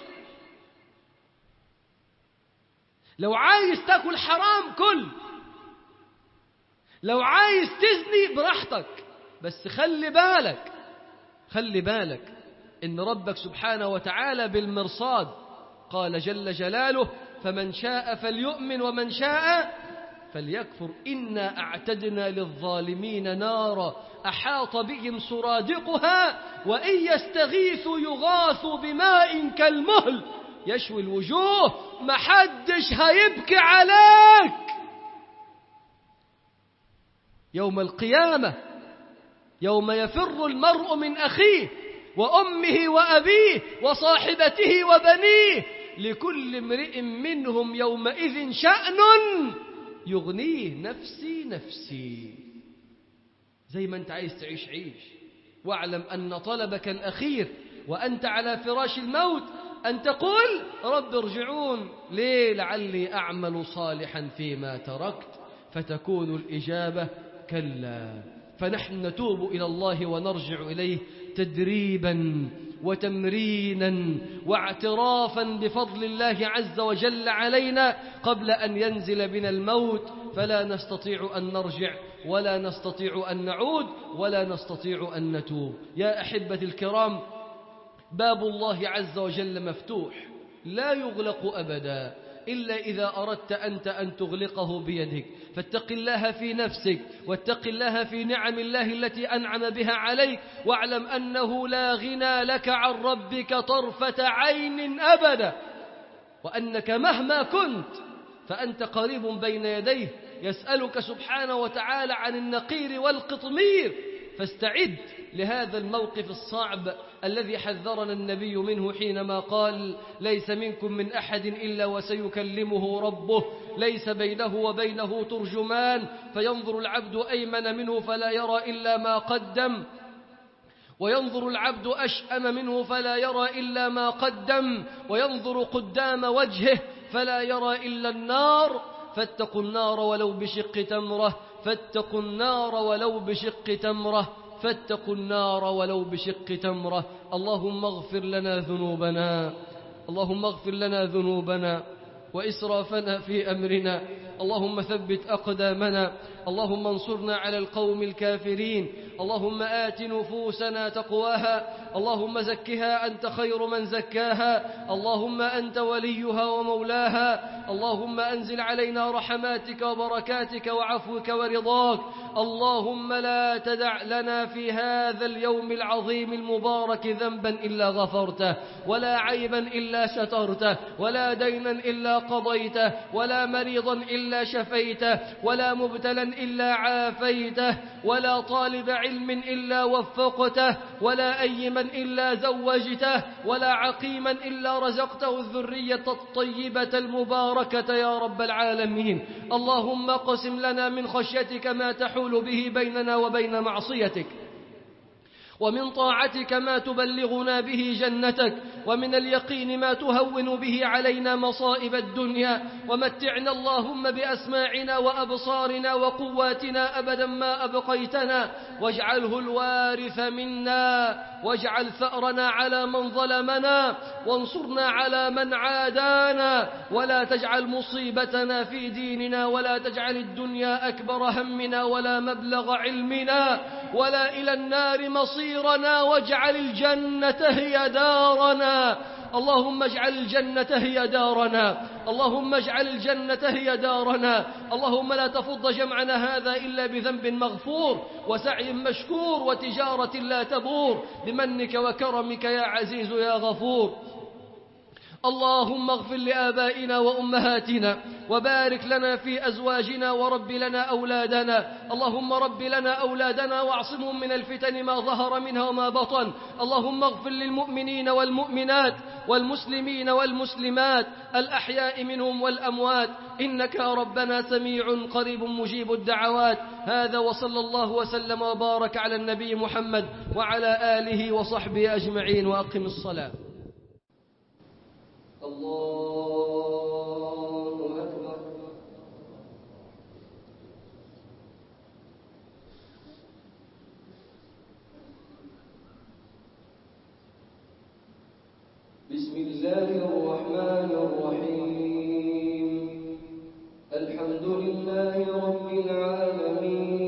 لو عايز تاكل حرام كل لو عايز تزني براحتك بس خلي بالك خلي بالك إن ربك سبحانه وتعالى بالمرصاد قال جل جلاله فمن شاء فليؤمن ومن شاء فليكفر إنا أعتدنا للظالمين نارا أحاط بهم سرادقها وإن يستغيثوا يغاثوا بماء كالمهل يشوي الوجوه محدش هيبكي عليك يوم القيامة يوم يفر المرء من أخيه وأمه وأبيه وصاحبته وبنيه لكل امرئ منهم يومئذ شأن يغنيه نفسي نفسي زي ما انت عايز تعيش عيش واعلم أن طلبك الأخير وأنت على فراش الموت أن تقول رب ارجعون ليه لعلي أعمل صالحا فيما تركت فتكون الإجابة كلا فنحن نتوب إلى الله ونرجع إليه تدريبا وتمرينا واعترافا بفضل الله عز وجل علينا قبل أن ينزل بنا الموت فلا نستطيع أن نرجع ولا نستطيع أن نعود ولا نستطيع أن نتوب يا أحبة الكرام باب الله عز وجل مفتوح لا يغلق أبدا إلا إذا أردت أنت أن تغلقه بيدك فاتق الله في نفسك واتق الله في نعم الله التي أنعم بها عليك واعلم أنه لا غنى لك عن ربك طرفة عين أبدا وأنك مهما كنت فأنت قريب بين يديه يسألك سبحانه وتعالى عن النقير والقطمير فاستعد لهذا الموقف الصعب الذي حذرنا النبي منه حينما قال ليس منكم من أحد إلا وسيكلمه ربه ليس بينه وبينه ترجمان فينظر العبد أيمن منه فلا يرى إلا ما قدم وينظر العبد أشأم منه فلا يرى إلا ما قدم وينظر قدام وجهه فلا يرى إلا النار فاتقوا النار ولو بشق تمرة فاتقوا النار ولو بشق تمرة فاتقوا النار ولو بشق تمرة اللهم اغفر لنا ذنوبنا اللهم اغفر لنا ذنوبنا وإسرافنا في أمرنا اللهم ثبت أقدامنا اللهم انصرنا على القوم الكافرين اللهم آت نفوسنا تقواها اللهم زكها أنت خير من زكاها اللهم أنت وليها ومولاها اللهم أنزل علينا رحماتك وبركاتك وعفوك ورضاك اللهم لا تدع لنا في هذا اليوم العظيم المبارك ذنبا إلا غفرته ولا عيبا إلا سترته ولا دينا إلا قضيته ولا مريضا إلا شفيته ولا مبتلا إلا عافيته ولا طالب علم إلا وفقته ولا أيما إلا زوجته ولا عقيما إلا رزقته الذرية الطيبة المباركة يا رب العالمين اللهم اقسم لنا من خشيتك ما تحول به بيننا وبين معصيتك ومن طاعتك ما تبلغنا به جنتك ومن اليقين ما تهون به علينا مصائب الدنيا ومتعنا اللهم بأسماعنا وأبصارنا وقواتنا أبدا ما أبقيتنا واجعله الوارث منا واجعل ثأرنا على من ظلمنا وانصرنا على من عادانا ولا تجعل مصيبتنا في ديننا ولا تجعل الدنيا أكبر همنا ولا مبلغ علمنا ولا إلى النار مصيرنا واجعل الجنة هي دارنا اللهم اجعل الجنة هي دارنا اللهم اجعل الجنة هي دارنا اللهم لا تفض جمعنا هذا إلا بذنب مغفور وسعي مشكور وتجارة لا تبور بمنك وكرمك يا عزيز يا غفور اللهم اغفر لآبائنا وأمهاتنا وبارك لنا في أزواجنا ورب لنا أولادنا اللهم رب لنا أولادنا واعصمهم من الفتن ما ظهر منها وما بطن اللهم اغفر للمؤمنين والمؤمنات والمسلمين والمسلمات الأحياء منهم والأموات إنك يا ربنا سميع قريب مجيب الدعوات هذا وصلى الله وسلم وبارك على النبي محمد وعلى آله وصحبه أجمعين وأقم الصلاة الله أكبر بسم الله الرحمن الرحيم الحمد لله رب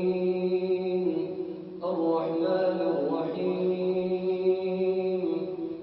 العالمين الرحمن الرحيم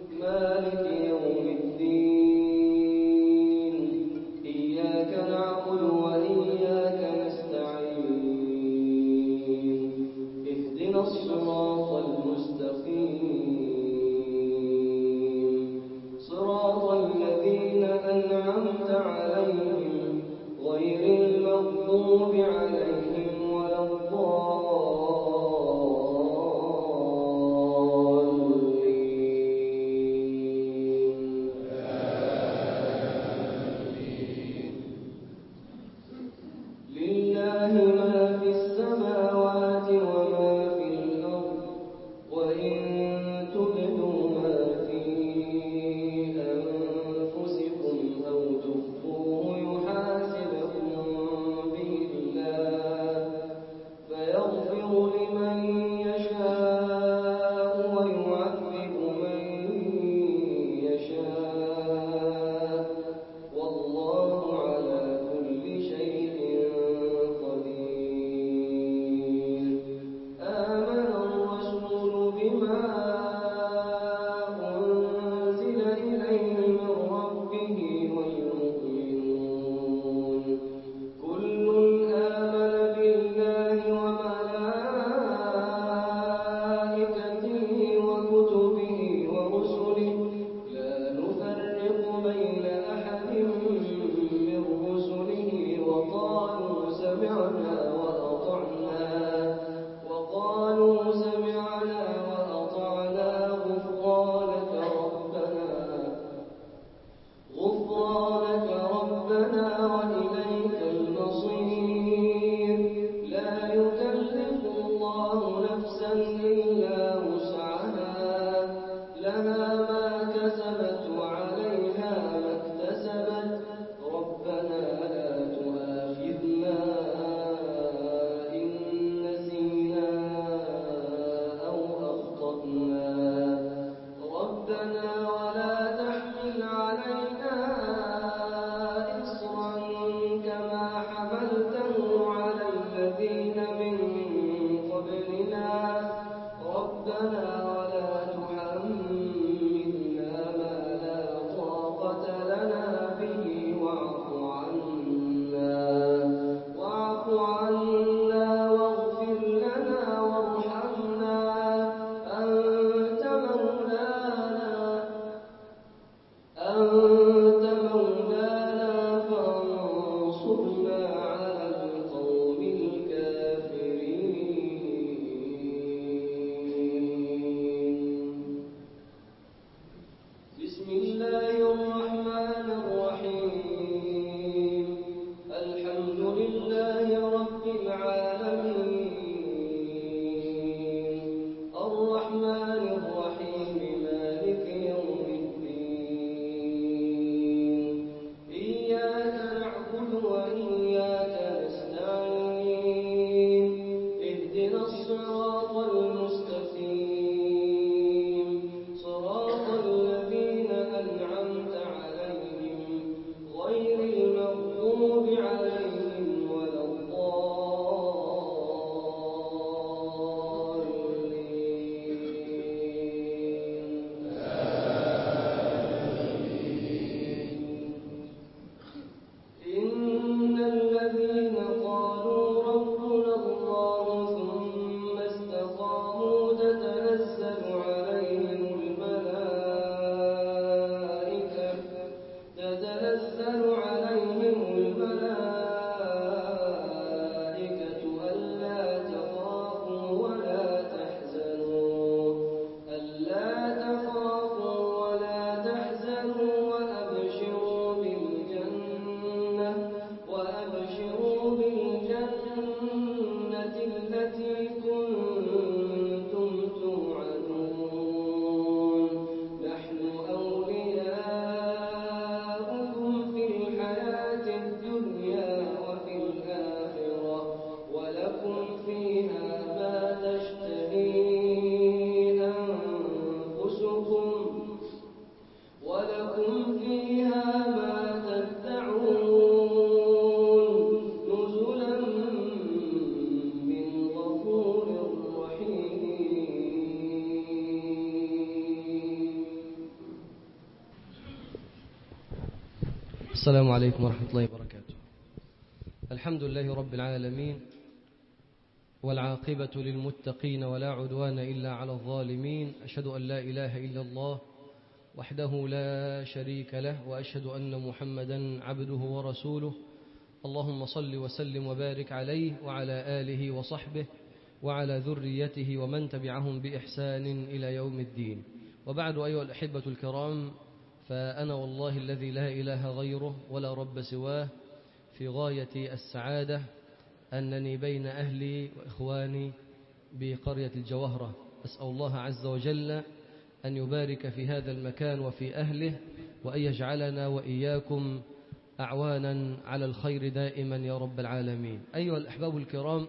السلام عليكم ورحمة الله وبركاته الحمد لله رب العالمين والعاقبة للمتقين ولا عدوان إلا على الظالمين أشهد أن لا إله إلا الله وحده لا شريك له وأشهد أن محمدا عبده ورسوله اللهم صل وسلم وبارك عليه وعلى آله وصحبه وعلى ذريته ومن تبعهم بإحسان إلى يوم الدين وبعد أيها الأحبة الكرام فأنا والله الذي لا إله غيره ولا رب سواه في غاية السعادة أنني بين أهلي وإخواني بقرية الجوهرة أسأل الله عز وجل أن يبارك في هذا المكان وفي أهله وأن يجعلنا وإياكم أعوانا على الخير دائما يا رب العالمين أيها الأحباب الكرام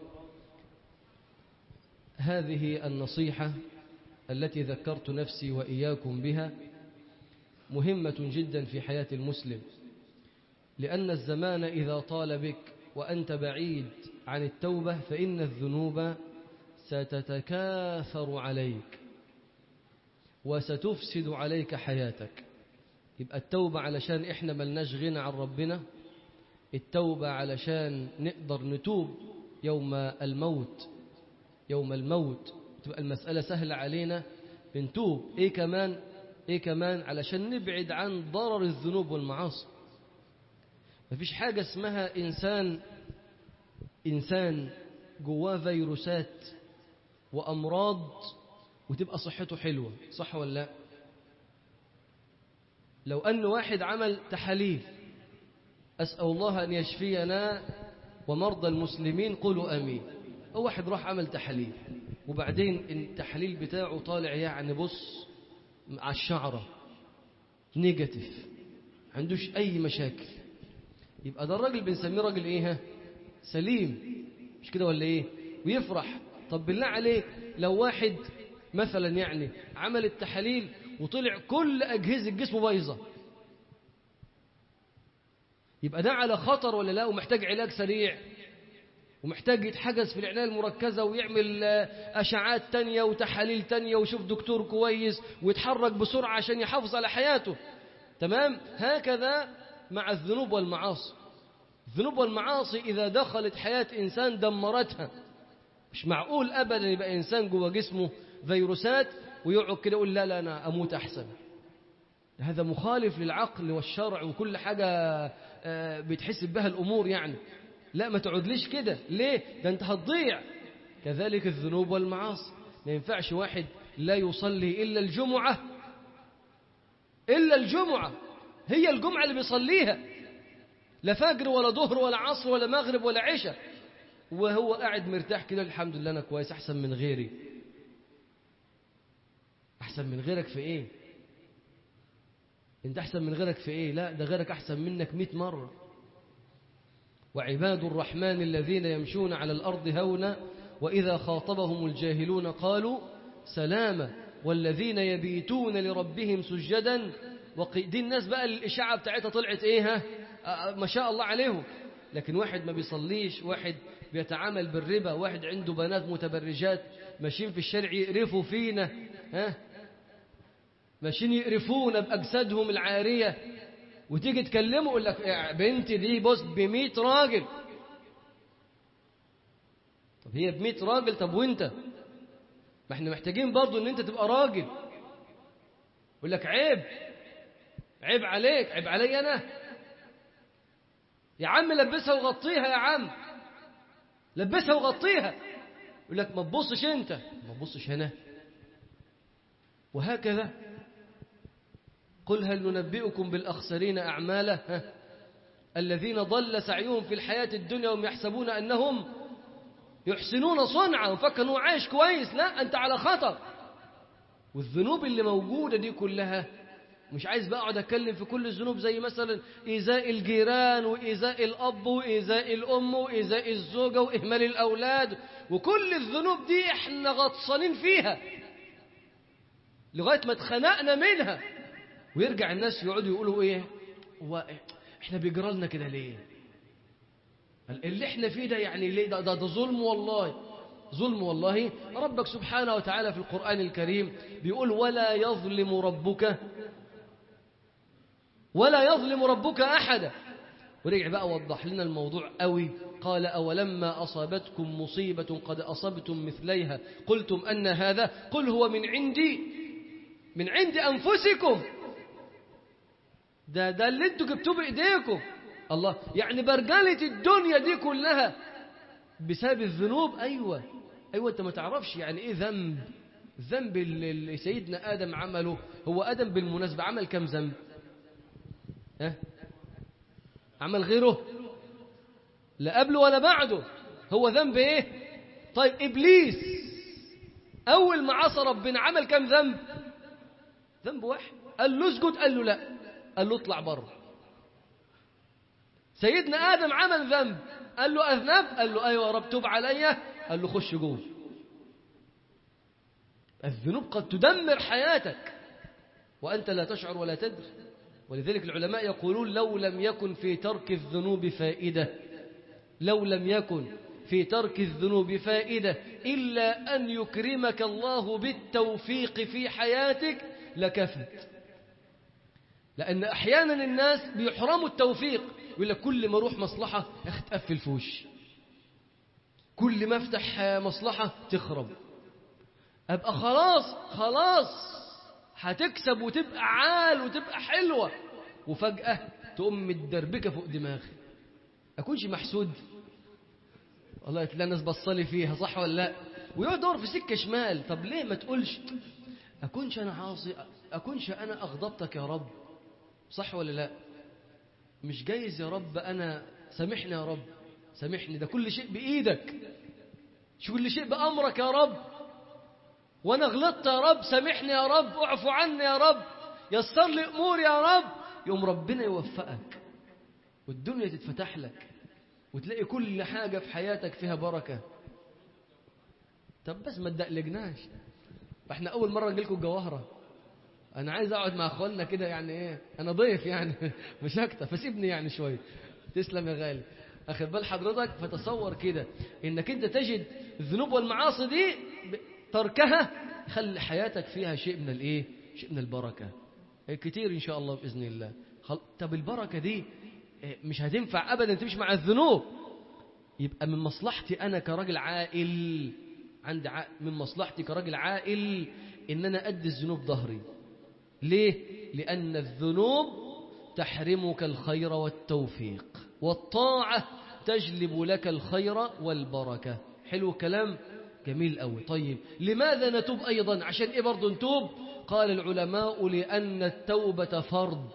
هذه النصيحة التي ذكرت نفسي وإياكم بها مهمة جدا في حياة المسلم لأن الزمان إذا طال بك وأنت بعيد عن التوبة فإن الذنوب ستتكاثر عليك وستفسد عليك حياتك يبقى التوبة علشان إحنا ملناش غنى عن ربنا التوبة علشان نقدر نتوب يوم الموت يوم الموت تبقى المسألة سهلة علينا بنتوب إيه كمان إيه كمان علشان نبعد عن ضرر الذنوب والمعاصي مفيش حاجة اسمها إنسان إنسان جواه فيروسات وأمراض وتبقى صحته حلوة صح ولا لا لو أن واحد عمل تحاليل أسأل الله أن يشفينا ومرضى المسلمين قولوا أمين أو واحد راح عمل تحاليل وبعدين التحليل بتاعه طالع يعني بص على الشعرة نيجاتيف عندوش أي مشاكل يبقى ده الراجل بنسميه راجل إيه ها؟ سليم مش كده ولا إيه ويفرح طب بالله عليك لو واحد مثلا يعني عمل التحاليل وطلع كل أجهزة جسمه بايظة يبقى ده على خطر ولا لا ومحتاج علاج سريع ومحتاج يتحجز في العناية المركزة ويعمل أشعات تانية وتحاليل تانية ويشوف دكتور كويس ويتحرك بسرعة عشان يحافظ على حياته تمام هكذا مع الذنوب والمعاصي الذنوب والمعاصي إذا دخلت حياة إنسان دمرتها مش معقول أبدا يبقى إنسان جوه جسمه فيروسات ويقعد كده يقول لا لا أنا أموت أحسن هذا مخالف للعقل والشرع وكل حاجة بتحسب بها الأمور يعني لا ما تقعدليش كده ليه ده أنت هتضيع كذلك الذنوب والمعاصي ما ينفعش واحد لا يصلي إلا الجمعة إلا الجمعة هي الجمعة اللي بيصليها لا فجر ولا ظهر ولا عصر ولا مغرب ولا عشاء وهو قاعد مرتاح كده الحمد لله أنا كويس أحسن من غيري أحسن من غيرك في إيه أنت أحسن من غيرك في إيه لا ده غيرك أحسن منك مئة مرة وعباد الرحمن الذين يمشون على الأرض هونا وإذا خاطبهم الجاهلون قالوا سلاما والذين يبيتون لربهم سجدا وقي... دي الناس بقى الإشاعة بتاعتها طلعت إيه ها ما شاء الله عليهم لكن واحد ما بيصليش واحد بيتعامل بالربا واحد عنده بنات متبرجات ماشيين في الشارع يقرفوا فينا ها ماشيين يقرفونا بأجسادهم العارية وتيجي تكلمه يقول لك بنتي دي بص ب 100 راجل طب هي ب 100 راجل طب وانت ما احنا محتاجين برضه ان انت تبقى راجل يقول لك عيب عيب عليك عيب علي انا يا عم لبسها وغطيها يا عم لبسها وغطيها يقول لك ما تبصش انت ما تبصش هنا وهكذا قل هل ننبئكم بالأخسرين أعمالا ها؟ الذين ضل سعيهم في الحياة الدنيا وهم يحسبون أنهم يحسنون صنعا وفكر أنه عايش كويس لا أنت على خطر والذنوب اللي موجودة دي كلها مش عايز بقى اقعد اتكلم في كل الذنوب زي مثلا ايذاء الجيران وايذاء الاب وايذاء الام وايذاء الزوجه واهمال الاولاد وكل الذنوب دي احنا غطسانين فيها لغايه ما اتخنقنا منها ويرجع الناس يقعدوا يقولوا ايه هو احنا بيجرى لنا كده ليه اللي احنا فيه ده يعني ليه ده, ده, ده ظلم والله ظلم والله ربك سبحانه وتعالى في القرآن الكريم بيقول ولا يظلم ربك ولا يظلم ربك أحدا ورجع بقى وضح لنا الموضوع قوي قال أولما أصابتكم مصيبة قد أصبتم مثليها قلتم أن هذا قل هو من عندي من عند أنفسكم ده ده اللي انتوا جبتوه بإيديكم الله يعني برجلة الدنيا دي كلها بسبب الذنوب أيوة أيوة أنت ما تعرفش يعني إيه ذنب الذنب اللي سيدنا آدم عمله هو آدم بالمناسبة عمل كم ذنب أه؟ عمل غيره لا قبله ولا بعده هو ذنب ايه طيب ابليس اول ما عصى ربنا عمل كم ذنب ذنب واحد قال له اسجد قال له لا قال له اطلع بره سيدنا ادم عمل ذنب قال له اذنب قال له ايوه يا رب توب عليا قال له خش جوه الذنوب قد تدمر حياتك وانت لا تشعر ولا تدري ولذلك العلماء يقولون لو لم يكن في ترك الذنوب فائدة لو لم يكن في ترك الذنوب فائدة إلا أن يكرمك الله بالتوفيق في حياتك لكفت لأن أحيانا الناس بيحرموا التوفيق يقول لك كل ما أروح مصلحة تقفل في وشي كل ما أفتح مصلحة تخرب أبقى خلاص خلاص هتكسب وتبقى عال وتبقى حلوة وفجأة تقوم متدربكة فوق دماغي أكونش محسود والله تلاقي الناس بصلي فيها صح ولا لا ويقعد يدور في سكة شمال طب ليه ما تقولش أكونش أنا عاصي أكونش أنا أغضبتك يا رب صح ولا لا مش جايز يا رب أنا سامحني يا رب سامحني ده كل شيء بإيدك شو كل شيء بأمرك يا رب وانا غلطت يا رب سامحني يا رب اعفو عني يا رب يسر لي اموري يا رب يوم ربنا يوفقك والدنيا تتفتح لك وتلاقي كل حاجة في حياتك فيها بركة طب بس ما تدقلقناش احنا اول مرة نجي لكم الجواهرة انا عايز اقعد مع اخواننا كده يعني ايه انا ضيف يعني مش اكتر فسيبني يعني شوية تسلم يا غالي اخد بال حضرتك فتصور كده انك انت تجد الذنوب والمعاصي دي تركها خلي حياتك فيها شيء من الايه شيء من البركه كتير ان شاء الله باذن الله خل... طب البركه دي مش هتنفع ابدا تمشي مع الذنوب يبقى من مصلحتي انا كراجل عاقل عندي عقل من مصلحتي كراجل عاقل ان انا ادي الذنوب ظهري ليه لان الذنوب تحرمك الخير والتوفيق والطاعه تجلب لك الخير والبركه حلو الكلام جميل قوي طيب لماذا نتوب أيضا عشان إيه برضه نتوب قال العلماء لأن التوبة فرض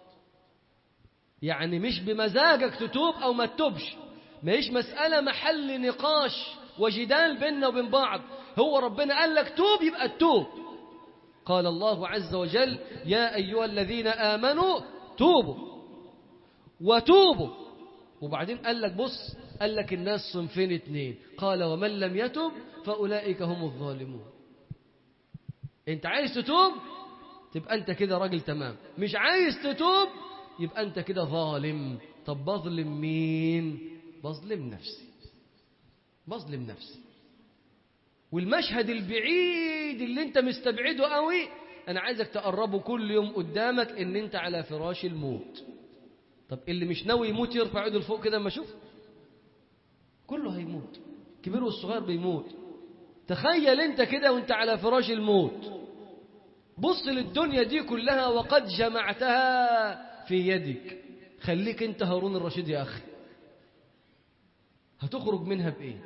يعني مش بمزاجك تتوب أو ما تتوبش ما هيش مسألة محل نقاش وجدال بيننا وبين بعض هو ربنا قال لك توب يبقى التوب قال الله عز وجل يا أيها الذين آمنوا توبوا وتوبوا وبعدين قال لك بص قال لك الناس صنفين اتنين قال ومن لم يتب فأولئك هم الظالمون انت عايز تتوب تبقى انت كده راجل تمام مش عايز تتوب يبقى انت كده ظالم طب بظلم مين بظلم نفسي بظلم نفسي والمشهد البعيد اللي انت مستبعده قوي انا عايزك تقربه كل يوم قدامك ان انت على فراش الموت طب اللي مش ناوي يموت يرفع ايده لفوق كده اما اشوف كله هيموت كبير والصغير بيموت تخيل انت كده وانت على فراش الموت بص للدنيا دي كلها وقد جمعتها في يدك خليك انت هارون الرشيد يا اخي هتخرج منها بايه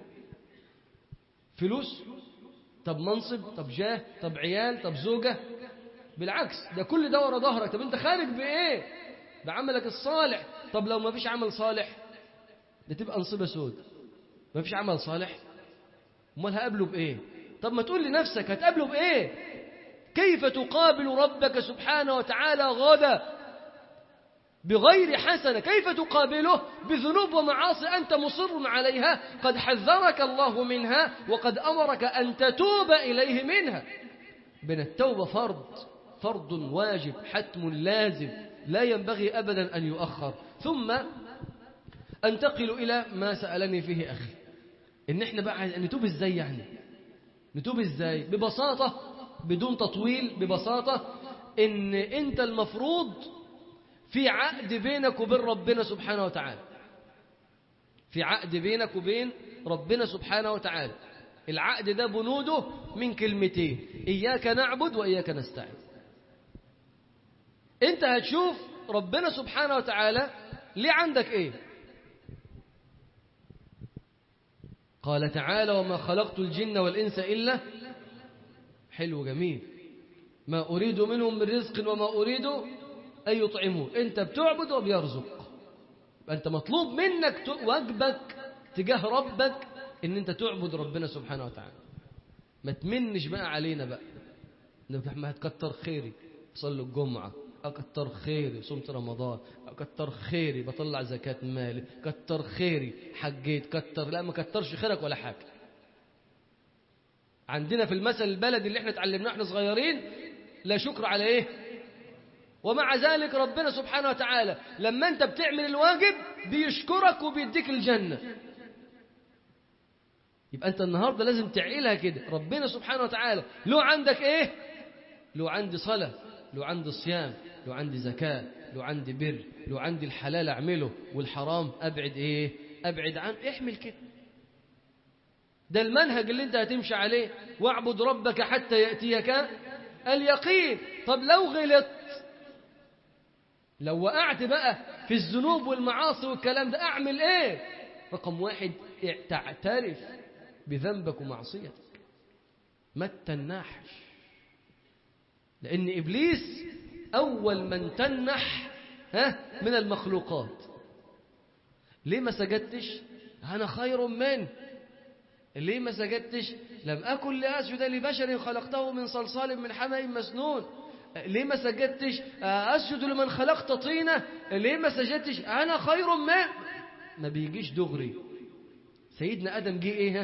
فلوس طب منصب طب جاه طب عيال طب زوجة بالعكس ده كل ده ورا ظهرك طب انت خارج بايه بعملك الصالح طب لو ما فيش عمل صالح ده تبقى نصيبة سود ما فيش عمل صالح امال هقابله بايه طب ما تقول لنفسك هتقابله بايه كيف تقابل ربك سبحانه وتعالى غدا بغير حسنة كيف تقابله بذنوب ومعاصي أنت مصر عليها قد حذرك الله منها وقد أمرك أن تتوب إليه منها بين التوبة فرض فرض واجب حتم لازم لا ينبغي أبدا أن يؤخر ثم أنتقل إلى ما سألني فيه أخي إن إحنا بقى نتوب إزاي يعني نتوب إزاي ببساطة بدون تطويل ببساطة إن أنت المفروض في عقد بينك وبين ربنا سبحانه وتعالى في عقد بينك وبين ربنا سبحانه وتعالى العقد ده بنوده من كلمتين إياك نعبد وإياك نستعين انت هتشوف ربنا سبحانه وتعالى ليه عندك ايه قال تعالى وما خلقت الجن والإنس إلا حلو جميل ما أريد منهم من رزق وما أريد أن يطعمون أنت بتعبد وبيرزق أنت مطلوب منك واجبك تجاه ربك أن أنت تعبد ربنا سبحانه وتعالى ما تمنش بقى علينا بقى ما هتكتر خيري صلوا الجمعة أكتر خيري صمت رمضان أكتر خيري بطلع زكاة مالي كتر خيري حجيت كتر لا ما كترش خيرك ولا حاجة عندنا في المثل البلدي اللي احنا اتعلمناه احنا صغيرين لا شكر على ايه ومع ذلك ربنا سبحانه وتعالى لما انت بتعمل الواجب بيشكرك وبيديك الجنة يبقى انت النهاردة لازم تعقلها كده ربنا سبحانه وتعالى له عندك ايه له عندي صلاة له عندي صيام له عندي زكاة له عندي بر له عندي الحلال اعمله والحرام ابعد ايه ابعد عنه احمل كده ده المنهج اللي انت هتمشي عليه واعبد ربك حتى يأتيك اليقين طب لو غلطت لو وقعت بقى في الذنوب والمعاصي والكلام ده اعمل ايه رقم واحد تعترف بذنبك ومعصيتك ما تتنحش لان ابليس اول من تنح ها من المخلوقات ليه ما سجدتش انا خير منه ليه ما سجدتش لم أكن لأسجد لبشر خلقته من صلصال من حمأ مسنون ليه ما سجدتش أسجد لمن خلقت طينة ليه ما سجدتش أنا خير ما ما بيجيش دغري سيدنا آدم جه إيه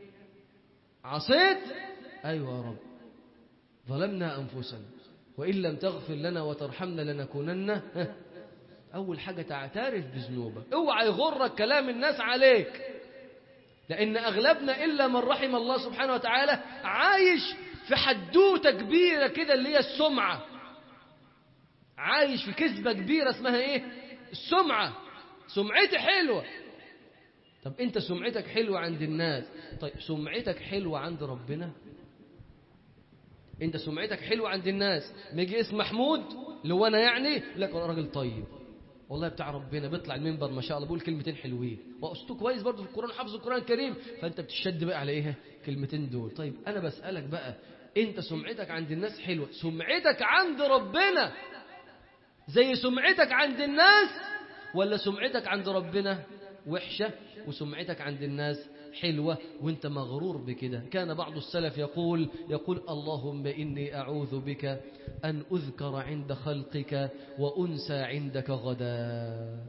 عصيت أيوة يا رب ظلمنا أنفسنا وإن لم تغفر لنا وترحمنا لنكونن أول حاجة تعترف بذنوبك اوعى يغرك كلام الناس عليك لأن أغلبنا إلا من رحم الله سبحانه وتعالى عايش في حدوتة كبيرة كده اللي هي السمعة عايش في كذبة كبيرة اسمها إيه السمعة سمعتي حلوة طب أنت سمعتك حلوة عند الناس طيب سمعتك حلوة عند ربنا أنت سمعتك حلوة عند الناس ما يجي اسم محمود اللي هو أنا يعني لك راجل طيب والله بتاع ربنا بيطلع المنبر ما شاء الله بيقول كلمتين حلوين واسطو كويس برضه في القران حافظ القران الكريم فانت بتشد بقى على ايه كلمتين دول طيب انا بسالك بقى انت سمعتك عند الناس حلوه سمعتك عند ربنا زي سمعتك عند الناس ولا سمعتك عند ربنا وحشه وسمعتك عند الناس حلوة وانت مغرور بكده كان بعض السلف يقول يقول اللهم إني أعوذ بك أن أذكر عند خلقك وأنسى عندك غدا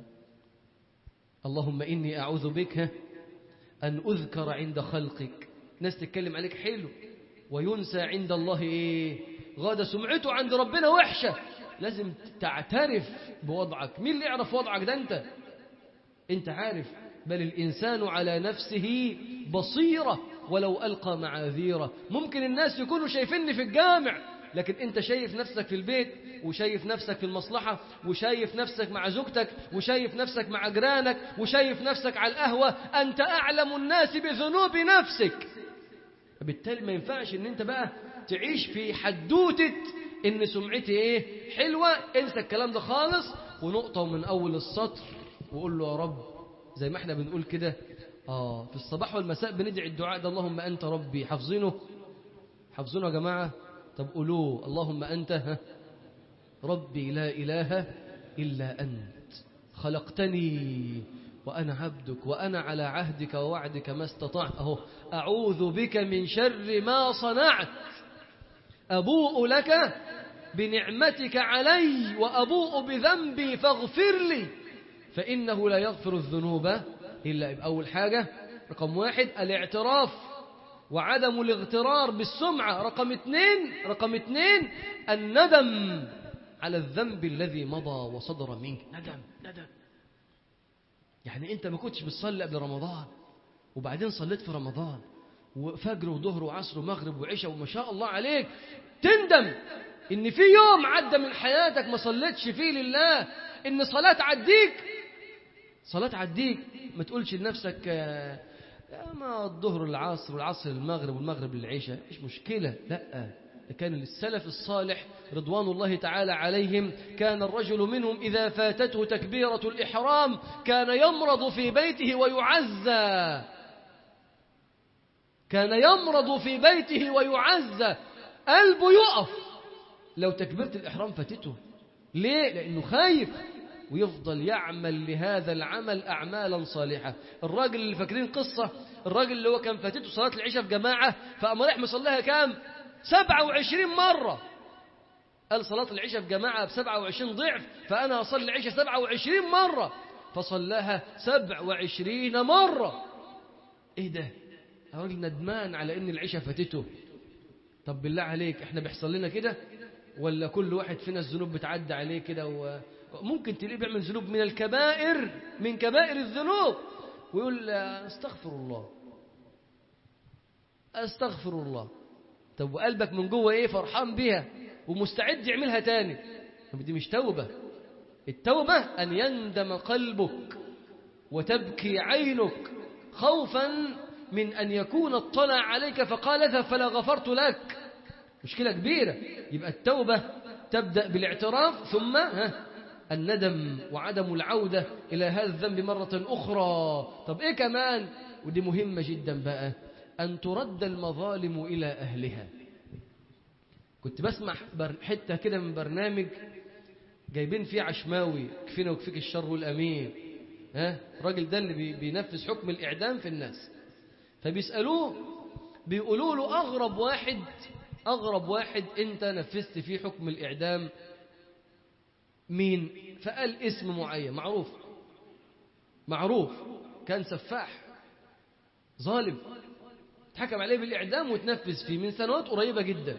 اللهم إني أعوذ بك أن أذكر عند خلقك ناس تتكلم عليك حلو وينسى عند الله إيه غدا سمعته عند ربنا وحشة لازم تعترف بوضعك مين اللي يعرف وضعك ده انت انت عارف بل الإنسان على نفسه بصيرة ولو ألقى معاذيره ممكن الناس يكونوا شايفيني في الجامع لكن أنت شايف نفسك في البيت وشايف نفسك في المصلحة وشايف نفسك مع زوجتك وشايف نفسك مع جيرانك وشايف نفسك على القهوة أنت أعلم الناس بذنوب نفسك بالتالي ما ينفعش أن أنت بقى تعيش في حدوتة إن سمعتي إيه حلوة انسى الكلام ده خالص ونقطة من أول السطر وقول له يا رب زي ما احنا بنقول كده آه في الصباح والمساء بندعي الدعاء ده اللهم أنت ربي حافظينه حافظينه يا جماعة طب قولوه اللهم أنت ها ربي لا إله إلا أنت خلقتني وأنا عبدك وأنا على عهدك ووعدك ما استطعت أهو أعوذ بك من شر ما صنعت أبوء لك بنعمتك علي وأبوء بذنبي فاغفر لي فإنه لا يغفر الذنوب إلا أول حاجة رقم واحد الاعتراف وعدم الاغترار بالسمعة رقم اثنين رقم اثنين الندم على الذنب الذي مضى وصدر منك ندم ندم يعني انت ما كنتش بتصلي قبل رمضان وبعدين صليت في رمضان وفجر وظهر وعصر ومغرب وعشاء وما شاء الله عليك تندم ان في يوم عدى من حياتك ما صليتش فيه لله إن صلاة تعديك صلاة تعديك ما تقولش لنفسك آه، يا ما الظهر العصر والعصر المغرب والمغرب للعشاء ايش مشكلة لا كان السلف الصالح رضوان الله تعالى عليهم كان الرجل منهم إذا فاتته تكبيرة الإحرام كان يمرض في بيته ويعزى كان يمرض في بيته ويعزى قلبه يقف لو تكبيرة الإحرام فاتته ليه؟ لأنه خايف ويفضل يعمل لهذا العمل أعمالا صالحة الراجل اللي فاكرين قصة الراجل اللي هو كان فاتته صلاة العشاء في جماعة فأما رايح مصليها كام 27 مرة قال صلاة العشاء في جماعة ب 27 ضعف فأنا أصلي العشاء 27 مرة فصلاها 27 مرة إيه ده الراجل ندمان على إن العشاء فاتته طب بالله عليك احنا بيحصل لنا كده ولا كل واحد فينا الذنوب بتعدي عليه كده وممكن تلاقيه بيعمل ذنوب من الكبائر من كبائر الذنوب ويقول استغفر الله استغفر الله طب وقلبك من جوه ايه فرحان بيها ومستعد يعملها تاني طب دي مش توبة التوبة أن يندم قلبك وتبكي عينك خوفا من أن يكون اطلع عليك فقال اذهب فلا غفرت لك مشكلة كبيرة يبقى التوبة تبدأ بالاعتراف ثم ها الندم وعدم العودة إلى هذا الذنب مرة أخرى طب إيه كمان ودي مهمة جدا بقى أن ترد المظالم إلى أهلها كنت بسمع حتة كده من برنامج جايبين فيه عشماوي كفينا وكفيك الشر والأمين ها الراجل ده اللي بينفذ حكم الإعدام في الناس فبيسألوه بيقولوا له أغرب واحد أغرب واحد أنت نفذت فيه حكم الإعدام مين فقال اسم معين معروف معروف كان سفاح ظالم اتحكم عليه بالإعدام وتنفذ فيه من سنوات قريبة جدا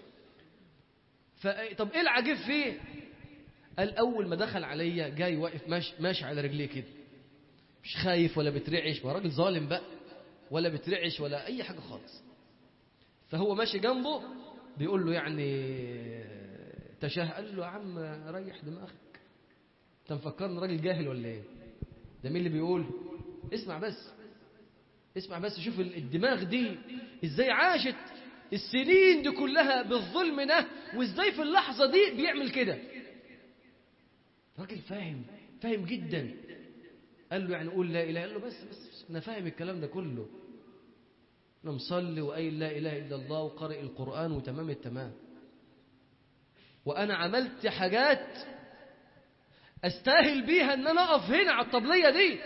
طب ايه العجيب فيه قال اول ما دخل عليا جاي واقف ماشي, ماشي على رجليه كده مش خايف ولا بترعش ما راجل ظالم بقى ولا بترعش ولا اي حاجه خالص فهو ماشي جنبه بيقول له يعني تشاه قال له يا عم ريح دماغك انت مفكرني راجل جاهل ولا ايه ده مين اللي بيقول اسمع بس اسمع بس شوف الدماغ دي ازاي عاشت السنين دي كلها بالظلم ده وازاي في اللحظة دي بيعمل كده راجل فاهم فاهم جدا قال له يعني قول لا إله قال له بس بس أنا فاهم الكلام ده كله أنا مصلي وقايل لا إله إلا الله وقارئ القرآن وتمام التمام وأنا عملت حاجات أستاهل بيها أن أنا أقف هنا على الطبلية دي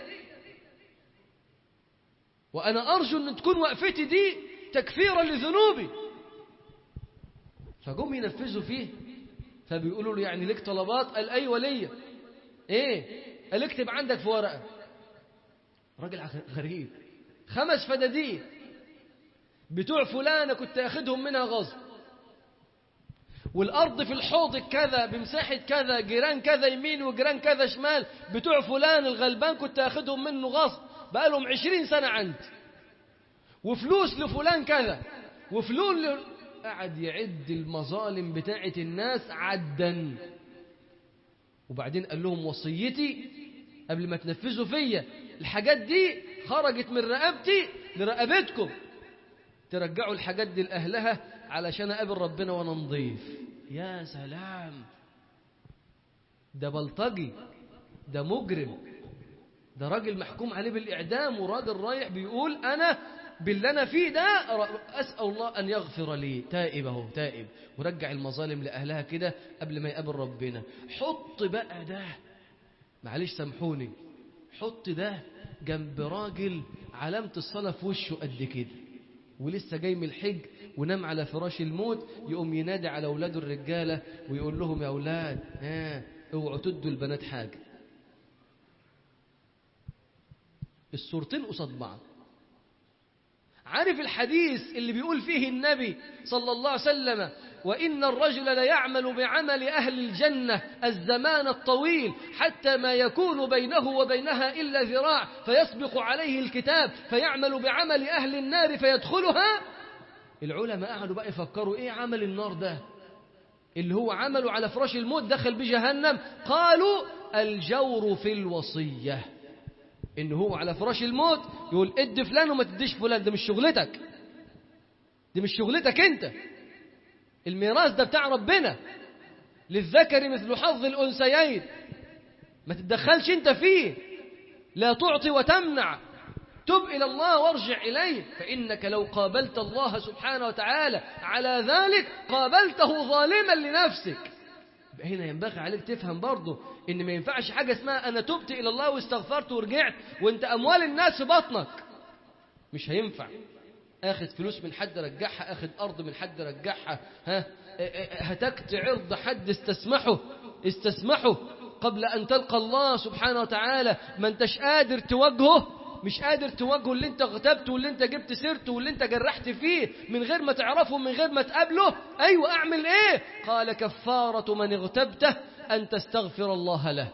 وأنا أرجو أن تكون وقفتي دي تكفيرا لذنوبي فجم ينفذوا فيه فبيقولوا له يعني لك طلبات قال أيوة ليا إيه قال اكتب عندك في ورقة راجل غريب خمس فدادين بتوع فلانة كنت أخدهم منها غصب والأرض في الحوض كذا بمساحة كذا جيران كذا يمين وجيران كذا شمال بتوع فلان الغلبان كنت أخدهم منه غصب بقالهم عشرين سنة عندي وفلوس لفلان كذا وفلوس ل... قعد يعد المظالم بتاعة الناس عدا وبعدين قال لهم وصيتي قبل ما تنفذوا فيا الحاجات دي خرجت من رقبتي لرقبتكم ترجعوا الحاجات دي لأهلها علشان أقابل ربنا وأنا نضيف يا سلام ده بلطجي ده مجرم ده راجل محكوم عليه بالإعدام وراجل رايح بيقول أنا باللي أنا فيه ده أسأل الله أن يغفر لي تائب اهو تائب ورجع المظالم لأهلها كده قبل ما يقابل ربنا حط بقى ده معلش سامحوني حط ده جنب راجل علامة الصلاة في وشه قد كده ولسه جاي من الحج ونام على فراش الموت يقوم ينادي على أولاده الرجالة ويقول لهم يا أولاد ها اوعوا تدوا البنات حاجة الصورتين قصاد بعض عارف الحديث اللي بيقول فيه النبي صلى الله عليه وسلم وإن الرجل ليعمل بعمل أهل الجنة الزمان الطويل حتى ما يكون بينه وبينها إلا ذراع فيسبق عليه الكتاب فيعمل بعمل أهل النار فيدخلها العلماء قعدوا بقى يفكروا إيه عمل النار ده اللي هو عمله على فراش الموت دخل بجهنم قالوا الجور في الوصية إن هو على فراش الموت يقول اد فلان وما تديش فلان ده مش شغلتك دي مش شغلتك انت الميراث ده بتاع ربنا للذكر مثل حظ الأنثيين ما تتدخلش انت فيه لا تعطي وتمنع تب إلى الله وارجع إليه فإنك لو قابلت الله سبحانه وتعالى على ذلك قابلته ظالما لنفسك هنا ينبغي عليك تفهم برضه ان ما ينفعش حاجة اسمها انا تبت الى الله واستغفرت ورجعت وانت اموال الناس في بطنك مش هينفع اخد فلوس من حد رجعها اخد ارض من حد رجعها ها هتكت عرض حد استسمحه استسمحه قبل ان تلقى الله سبحانه وتعالى ما انتش قادر تواجهه مش قادر تواجهه اللي انت اغتبته واللي انت جبت سيرته واللي انت جرحت فيه من غير ما تعرفه من غير ما تقابله ايوه اعمل ايه قال كفارة من اغتبته ان تستغفر الله له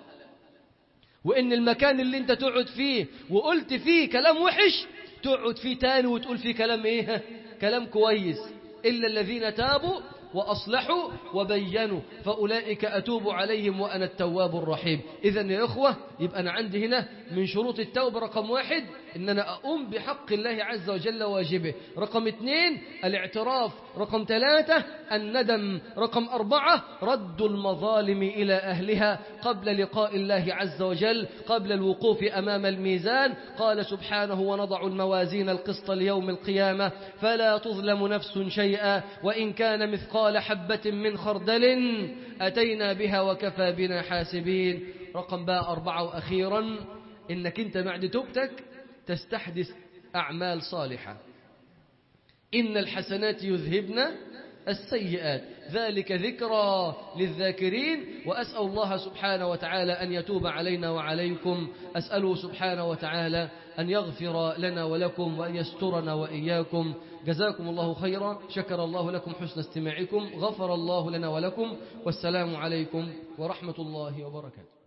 وان المكان اللي انت تقعد فيه وقلت فيه كلام وحش تقعد فيه تاني وتقول فيه كلام ايه كلام كويس الا الذين تابوا وأصلحوا وبينوا فأولئك أتوب عليهم وأنا التواب الرحيم إذا يا إخوة يبقى أنا عندي هنا من شروط التوبة رقم واحد إن أنا أقوم بحق الله عز وجل واجبه رقم اثنين الاعتراف رقم ثلاثة الندم رقم أربعة رد المظالم إلى أهلها قبل لقاء الله عز وجل قبل الوقوف أمام الميزان قال سبحانه ونضع الموازين القسط ليوم القيامة فلا تظلم نفس شيئا وإن كان مثقال حبة من خردل أتينا بها وكفى بنا حاسبين رقم باء أربعة وأخيرا إنك أنت بعد توبتك تستحدث أعمال صالحة إن الحسنات يذهبن السيئات ذلك ذكرى للذاكرين وأسأل الله سبحانه وتعالى أن يتوب علينا وعليكم أسأله سبحانه وتعالى أن يغفر لنا ولكم وأن يسترنا وإياكم جزاكم الله خيرا شكر الله لكم حسن استماعكم غفر الله لنا ولكم والسلام عليكم ورحمة الله وبركاته